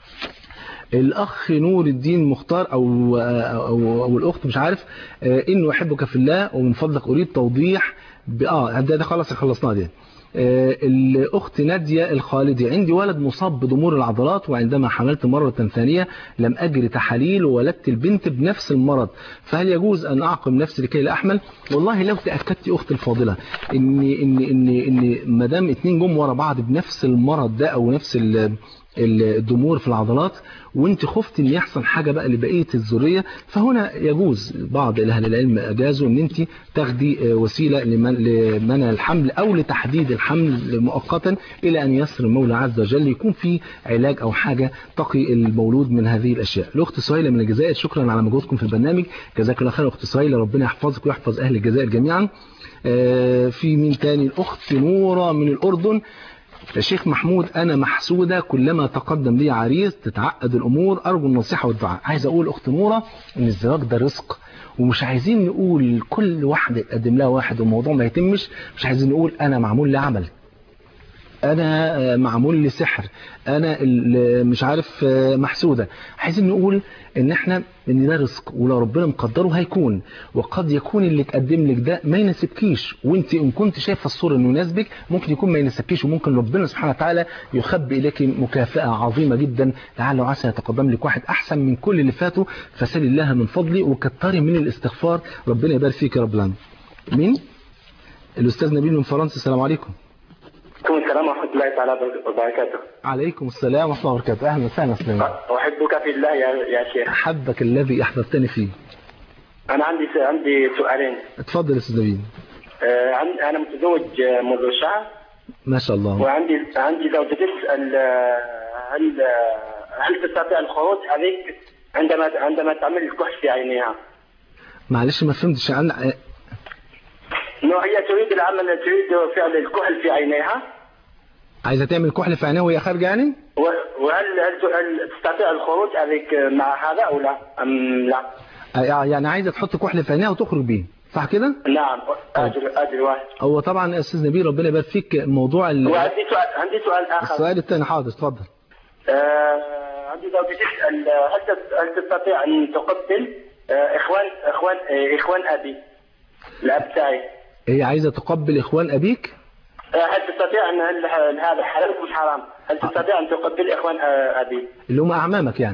الاخ نور الدين مختار او او, أو الاخت مش عارف آه، انه احبك في الله ومن فضلك اريد توضيح ب- اه ده, ده خلاص خلصناها دي آه، الاخت ناديه الخالدي عندي ولد مصاب بضمور العضلات وعندما حملت مره ثانيه لم اجري تحاليل وولدت البنت بنفس المرض فهل يجوز ان اعقم نفسي لكي لا احمل والله لو تاكدت اختي الفاضله ان ان ان ان ما دام اتنين جم ورا بعض بنفس المرض ده او نفس ال- الضمور في العضلات وانت خفت ان يحصل حاجه بقى لبقيه الذريه فهنا يجوز بعض اهل العلم اجازوا ان انت تاخدي آه، وسيله لمن- لمنع الحمل او لتحديد الحمل مؤقتا الى ان يسر المولى عز وجل يكون في علاج او حاجه تقي المولود من هذه الاشياء الاخت سهيله من الجزائر شكرا على مجهودكم في البرنامج جزاك الله خير اخت سهيله ربنا يحفظك ويحفظ اهل الجزائر جميعا آه، في مين تاني الاخت نوره من الاردن يا شيخ محمود أنا محسودة كلما تقدم لي عريس تتعقد الأمور أرجو النصيحة والدعاء عايز أقول أخت نورة إن الزواج ده رزق ومش عايزين نقول كل واحدة يتقدم لها واحد والموضوع ما يتمش مش عايزين نقول أنا معمول لي عمل انا آه، معمول لي سحر انا ال- مش عارف آه، محسوده عايزين نقول ان احنا ان ده رزق ولو ربنا مقدره هيكون وقد يكون اللي اتقدم لك ده ما يناسبكيش وانت ان كنت شايفه الصوره انه يناسبك ممكن يكون ما يناسبكيش وممكن ربنا سبحانه وتعالى يخبي اليك مكافاه عظيمه جدا لعل وعسى يتقدم لك واحد احسن من كل اللي فاتوا فسال الله من فضلي وكتري من الاستغفار ربنا يبارك فيك يا رب العالمين مين الاستاذ نبيل من فرنسا السلام عليكم عليكم السلام ورحمة الله تعالى وبركاته عليكم السلام ورحمه الله وبركاته اهلا وسهلا سليمان أحبك في الله يا يا شيخ احبك الذي احببتني فيه أنا عندي س- عندي سؤالين اتفضل يا استاذ نبيل آه، عن- أنا متزوج آه، منذ شهر ما شاء الله وعندي عندي زوجتي تسأل آه، هل آه، هل تستطيع الخروج عليك عندما عندما تعمل الكحل في عينيها؟ معلش ما فهمتش عن إنه هي تريد العمل تريد فعل الكحل في عينيها عايزه تعمل كحل في عينيها وهي خارجه يعني و- وهل هل هل تستطيع الخروج عليك مع هذا أو لا؟ أم لا؟ آه، يعني عايزه تحط كحل في عينيها وتخرج بيه صح كده نعم أجل أجل واحد هو طبعا يا استاذ نبيل ربنا يبارك فيك موضوع ال- وعندي سؤال عندي سؤال آخر السؤال الثاني حاضر اتفضل آه، عندي زوجتي تسأل آه، هل تس- هل تستطيع أن تقبل آه، إخوان إخوان آه، إخوان أبي الأب تاعي هي عايزه تقبل اخوان ابيك آه، هل تستطيع أن هل هل هذا حلال مش حرام هل تستطيع أن تقبل إخوان آه، أبي اللي هم اعمامك يعني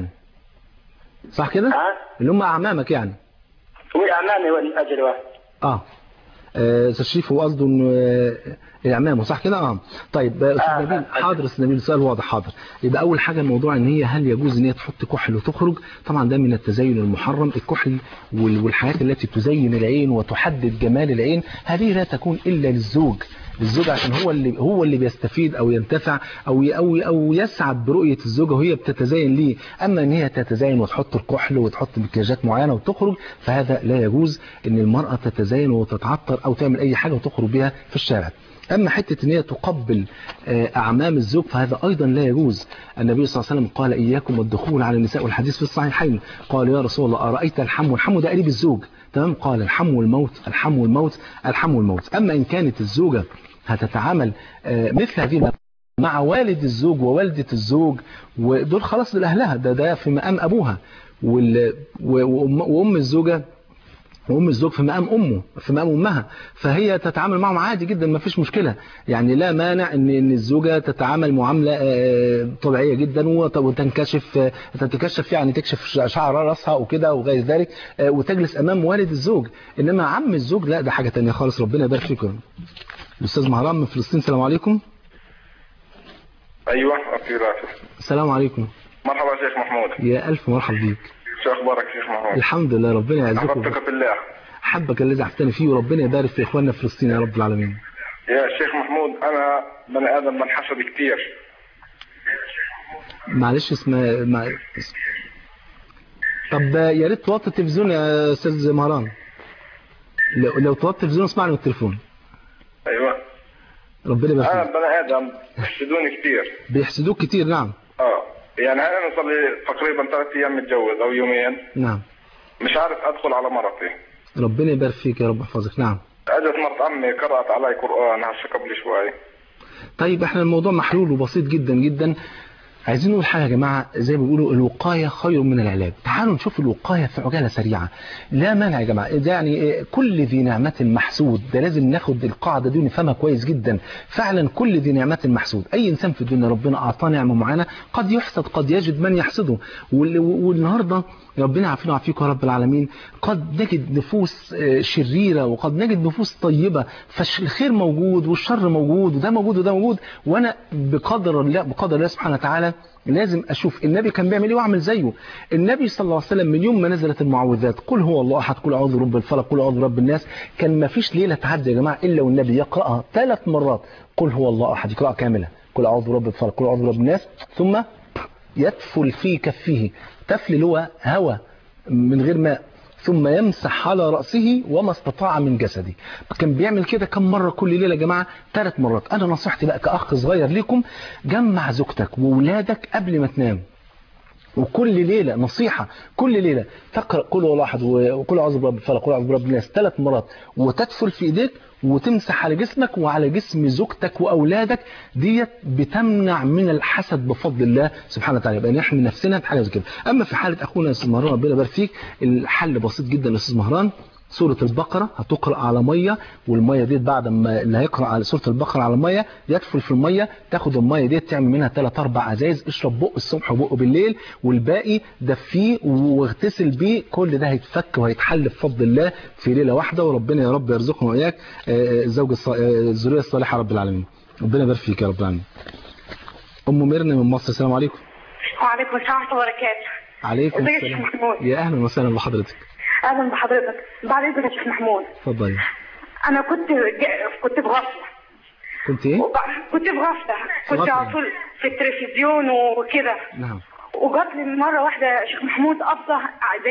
صح كده ها اللي هم اعمامك يعني وأمامي والأجل واحد اه آه، استاذ شريف هو قصده انه آه، اعمامه صح كده اه طيب آه، استاذ آه، نبيل آه، حاضر استاذ نبيل سؤال واضح حاضر يبقى اول حاجه الموضوع ان هي هل يجوز ان هي تحط كحل وتخرج طبعا ده من التزين المحرم الكحل وال- والحاجات التي تزين العين وتحدد جمال العين هذه لا تكون الا للزوج الزوج عشان هو اللي هو اللي بيستفيد او ينتفع او ي- او او يسعد برؤيه الزوجه وهي بتتزين ليه اما ان هي تتزين وتحط الكحل وتحط مكياجات معينه وتخرج فهذا لا يجوز ان المراه تتزين وتتعطر او تعمل اي حاجه وتخرج بها في الشارع أما حتة أن هي تقبل آه، أعمام الزوج فهذا أيضا لا يجوز النبي صلى الله عليه وسلم قال إياكم والدخول على النساء والحديث في الصحيحين قال يا رسول الله أرأيت الحم والحم ده قريب الزوج تمام قال الحم والموت الحم والموت الحم والموت أما إن كانت الزوجة هتتعامل آه، مثل هذه المرأة مع والد الزوج ووالدة الزوج ودول خلاص لأهلها ده ده في مقام أبوها وال- و- وأم وأم الزوجة وام الزوج في مقام امه في مقام امها فهي تتعامل معهم عادي جدا ما فيش مشكله يعني لا مانع ان ان الزوجه تتعامل معامله آه، طبيعيه جدا وت- وتنكشف آه، تتكشف يعني تكشف ش- شعر راسها وكده وغير ذلك آه، وتجلس امام والد الزوج انما عم الزوج لا ده حاجه تانية خالص ربنا يبارك فيكم الاستاذ مهران من فلسطين السلام عليكم ايوه اخي رافع السلام عليكم مرحبا شيخ محمود يا الف مرحب بيك شو اخبارك شيخ محمود الحمد لله ربنا يعزكم احببتك في الله حبك الذي احبتني فيه وربنا يبارك في اخواننا في فلسطين يا رب العالمين يا شيخ محمود انا بني ادم بنحسد كثير معلش اسمها مع... طب يا ريت توطي التلفزيون يا استاذ مهران لو لو توطي التلفزيون اسمعني من التليفون ايوه ربنا يبارك انا فيك بني ادم بيحسدوني كثير بيحسدوك كتير نعم اه يعني انا صار لي تقريبا ثلاث ايام متجوز او يومين نعم مش عارف ادخل على مرتي ربنا يبارك فيك يا رب يحفظك نعم اجت مرت عمي قرات علي قران هسه قبل شوي طيب احنا الموضوع محلول وبسيط جدا جدا عايزين نقول حاجة يا جماعة زي ما بيقولوا الوقاية خير من العلاج تعالوا نشوف الوقاية في عجالة سريعة لا مانع يا جماعة ده يعني إيه، كل ذي نعمة محسود ده لازم ناخد القاعدة دي ونفهمها كويس جدا فعلا كل ذي نعمة محسود أي إنسان في الدنيا ربنا أعطاه نعمة معينة قد يحسد قد يجد من يحسده وال- والنهاردة ربنا يعافينا ويعافيكم يا رب العالمين قد نجد نفوس آه، شريرة وقد نجد نفوس طيبة فالخير موجود والشر موجود وده موجود وده موجود وانا بقدر الله بقدر الله سبحانه وتعالى لازم اشوف النبي كان بيعمل ايه واعمل زيه النبي صلى الله عليه وسلم من يوم ما نزلت المعوذات قل هو الله احد قل اعوذ برب الفلق قل اعوذ برب الناس كان ما فيش ليله تعدي يا جماعه الا والنبي يقراها ثلاث مرات قل هو الله احد يقراها كامله قل اعوذ برب الفلق قل اعوذ برب الناس ثم يتفل في كفه تفل اللي هو هوى من غير ماء ثم يمسح على رأسه وما استطاع من جسده كان بيعمل كده كم مرة كل ليلة يا جماعة ثلاث مرات أنا نصيحتي بقى كأخ صغير ليكم جمع زوجتك وولادك قبل ما تنام وكل ليلة نصيحة كل ليلة تقرأ كل هو واحد وكل أعوذ برب الفلق وكل أعوذ برب الناس ثلاث مرات وتدفل في إيديك وتمسح على جسمك وعلى جسم زوجتك وأولادك ديت بتمنع من الحسد بفضل الله سبحانه وتعالى يبقى نحمي نفسنا بحاجة زي كده أما في حالة أخونا أستاذ مهران ربنا يبارك فيك الحل بسيط جدا يا أستاذ مهران سورة البقرة هتقرأ على مية والمية ديت بعد ما اللي هيقرأ على سورة البقرة على مية يدخل في المية تاخد المية ديت تعمل منها ثلاث أربع أزايز اشرب بق الصبح وبق بالليل والباقي دفيه واغتسل بيه كل ده هيتفك وهيتحل بفضل الله في ليلة واحدة وربنا يا رب يرزقنا وإياك آه، الزوج الص- آه، الذرية الصالحة رب العالمين ربنا يبارك فيك يا رب العالمين أم ميرنا من مصر السلام عليكم وعليكم السلام ورحمة الله وبركاته عليكم ازيك يا شيخ السلام محمود يا أهلا وسهلا بحضرتك اهلا بحضرتك بعد اذنك يا شيخ محمود اتفضلي انا كنت ج- كنت في غفله كنت إيه؟ وبع- كنت في غفله كنت غفلة. على طول في التلفزيون وكده نعم وجات لي مره واحده يا شيخ محمود قبضه زي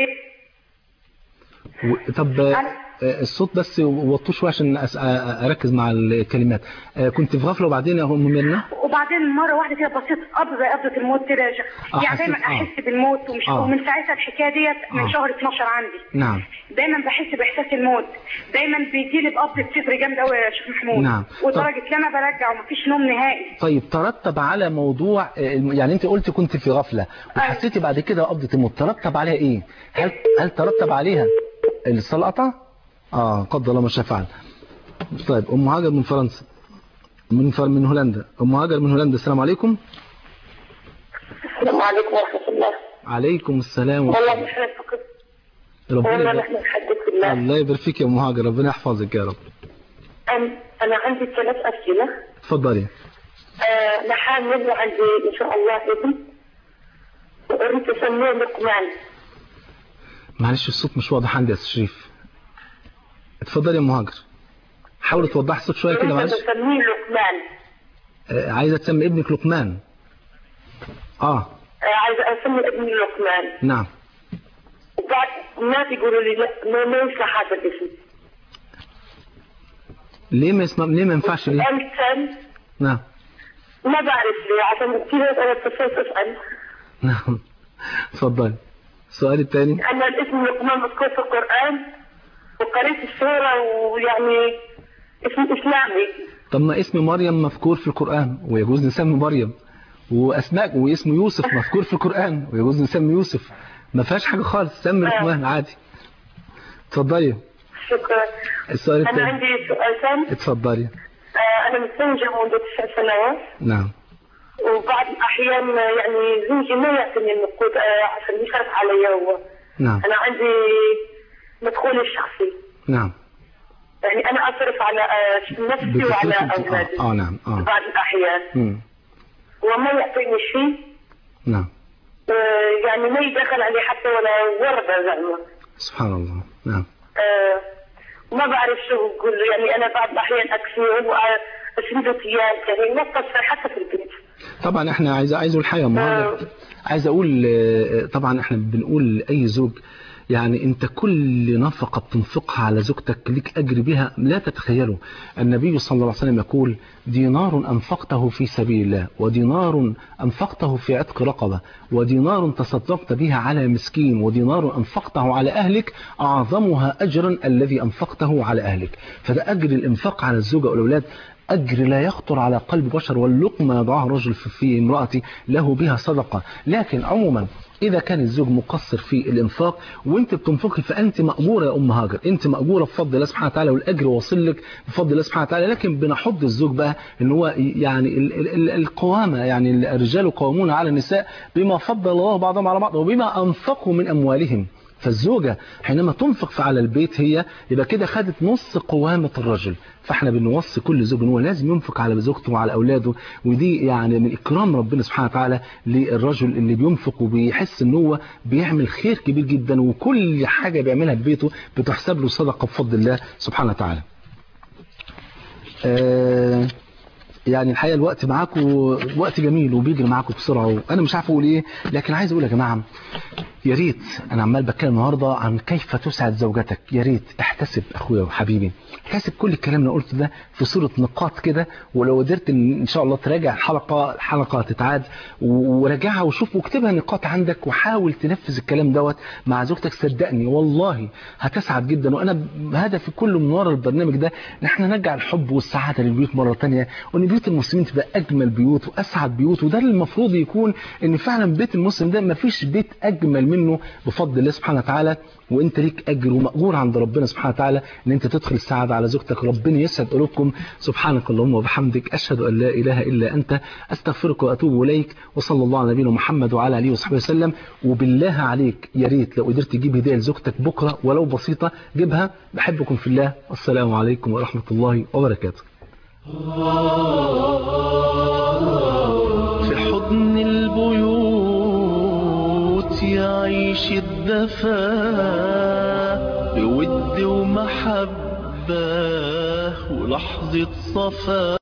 و- طب آه، الصوت بس وطوه شويه عشان أس- آه، اركز مع الكلمات آه، كنت في غفله وبعدين يا ام ميرنا وبعدين مره واحده كده بصيت قبضه زي قبضه الموت كده يا شيخ آه، يعني دايما حسيت- آه. احس بالموت ومش آه. ومن ساعتها الحكايه ديت من آه. شهر 12 عندي نعم دايما بحس باحساس الموت دايما بيجي لي بقبضه صدر جامد قوي يا شيخ محمود نعم. ودرجه ان انا برجع ومفيش نوم نهائي طيب ترتب على موضوع آه، يعني انت قلت كنت في غفله وحسيتي بعد كده قبضه الموت ترتب عليها ايه هل هل ترتب عليها الصلاه قطع اه قدر الله ما شاء فعل طيب ام هاجر من فرنسا من فر من هولندا ام هاجر من هولندا السلام عليكم السلام عليكم ورحمة الله عليكم السلام والله ورحمه نحن فقط ربنا والله يبارك- نحن نحدث بالله الله يبارك فيك يا ام هاجر ربنا يحفظك يا رب أم- أنا عندي ثلاث أسئلة اتفضلي آه، أنا حامل وعندي إن شاء الله ابن وأريد أسميه لقمان معلش الصوت مش واضح عندي يا أستاذ شريف اتفضلي يا ام هاجر حاولي توضحي الصوت شويه كده أريد معلش أسميه لقمان آه، عايزه تسمي ابنك لقمان اه آه، عايزة أسمي ابني لقمان نعم وبعد الناس يقولوا لي لا ما ما يصلح هذا الاسم ليه ما اسمه ليه ما ينفعش ليه أمثل نعم ما بعرف ليه عشان كثير أنا اتصلت أسأل نعم اتفضلي السؤال الثاني أن الاسم لقمان مذكور في القرآن وقريت السورة ويعني اسم إسلامي طب ما اسم مريم مذكور في القرآن ويجوز نسمي مريم واسماء واسم يوسف مذكور في القرآن ويجوز نسمي يوسف ما فيهاش حاجة خالص سمي لقمان عادي اتفضلي شكرا السؤال أنا الثاني عندي سؤال ثاني اتفضلي آه، أنا متزوجة منذ تسع سنوات نعم وبعض الأحيان آه، يعني زوجي ما يعطيني النقود آه، عشان يصرف علي هو نعم أنا عندي مدخولي الشخصي نعم يعني أنا أصرف على آه، نفسي وعلى بتصرفي- أولادي اه, آه نعم اه بعض الأحيان مم. وما يعطيني شيء نعم آه، يعني ما يدخل علي حتى ولا وردة زعما سبحان الله نعم آه، ما بعرف شو بقول له يعني أنا بعض الأحيان أكسيه وأسنده ثياب يعني ما قصر حتى في البيت طبعا احنا عايز عايزه الحقيقه ما عايز اقول آه، طبعا احنا بنقول لاي زوج يعني انت كل نفقة بتنفقها على زوجتك لك اجر بها لا تتخيله النبي صلى الله عليه وسلم يقول دينار انفقته في سبيل الله ودينار انفقته في عتق رقبة ودينار تصدقت بها على مسكين ودينار انفقته على اهلك اعظمها اجرا الذي انفقته على اهلك فده اجر الانفاق على الزوجة والاولاد أجر لا يخطر على قلب بشر واللقمة يضعها الرجل في- في امرأته له بها صدقة لكن عموما إذا كان الزوج مقصر في الإنفاق وأنت بتنفقي فأنت مأجورة يا أم هاجر أنت مأجورة بفضل الله سبحانه وتعالى والأجر واصل لك بفضل الله سبحانه وتعالى لكن بنحض الزوج بقى إن هو يعني ال- ال- ال- القوامة يعني الرجال قوامون على النساء بما فضل الله بعضهم على بعض وبما أنفقوا من أموالهم فالزوجة حينما تنفق على البيت هي يبقى كده خدت نص قوامة الرجل فاحنا بنوصي كل زوج ان هو لازم ينفق على زوجته وعلى اولاده ودي يعني من اكرام ربنا سبحانه وتعالى للرجل اللي بينفق وبيحس ان هو بيعمل خير كبير جدا وكل حاجة بيعملها في بيته بتحسب له صدقة بفضل الله سبحانه وتعالى آه يعني الحقيقه الوقت معاكم وقت جميل وبيجري معاكم بسرعه وانا مش عارف اقول ايه لكن عايز اقول يا جماعه يا ريت انا عمال بتكلم النهارده عن كيف تسعد زوجتك يا ريت احتسب اخويا وحبيبي احتسب كل الكلام اللي قلته ده في صوره نقاط كده ولو قدرت ان ان شاء الله تراجع الحلقه الحلقه تتعاد وراجعها وشوف واكتبها نقاط عندك وحاول تنفذ الكلام دوت مع زوجتك صدقني والله هتسعد جدا وانا هدفي كله من ورا البرنامج ده ان احنا نرجع الحب والسعاده للبيوت مره ثانيه وان بيوت المسلمين تبقى اجمل بيوت واسعد بيوت وده اللي المفروض يكون ان فعلا بيت المسلم ده ما فيش بيت اجمل منه بفضل الله سبحانه وتعالى وانت ليك اجر ومأجور عند ربنا سبحانه وتعالى ان انت تدخل السعاده على زوجتك ربنا يسعد قلوبكم سبحانك اللهم وبحمدك اشهد ان لا اله الا انت استغفرك واتوب اليك وصلى الله على نبينا محمد وعلى اله وصحبه وسلم وبالله عليك يا ريت لو قدرت تجيب هديه لزوجتك بكره ولو بسيطه جيبها بحبكم في الله والسلام عليكم ورحمه الله وبركاته في حضن البيوت يعيش الدفا بود ومحبة ولحظة صفا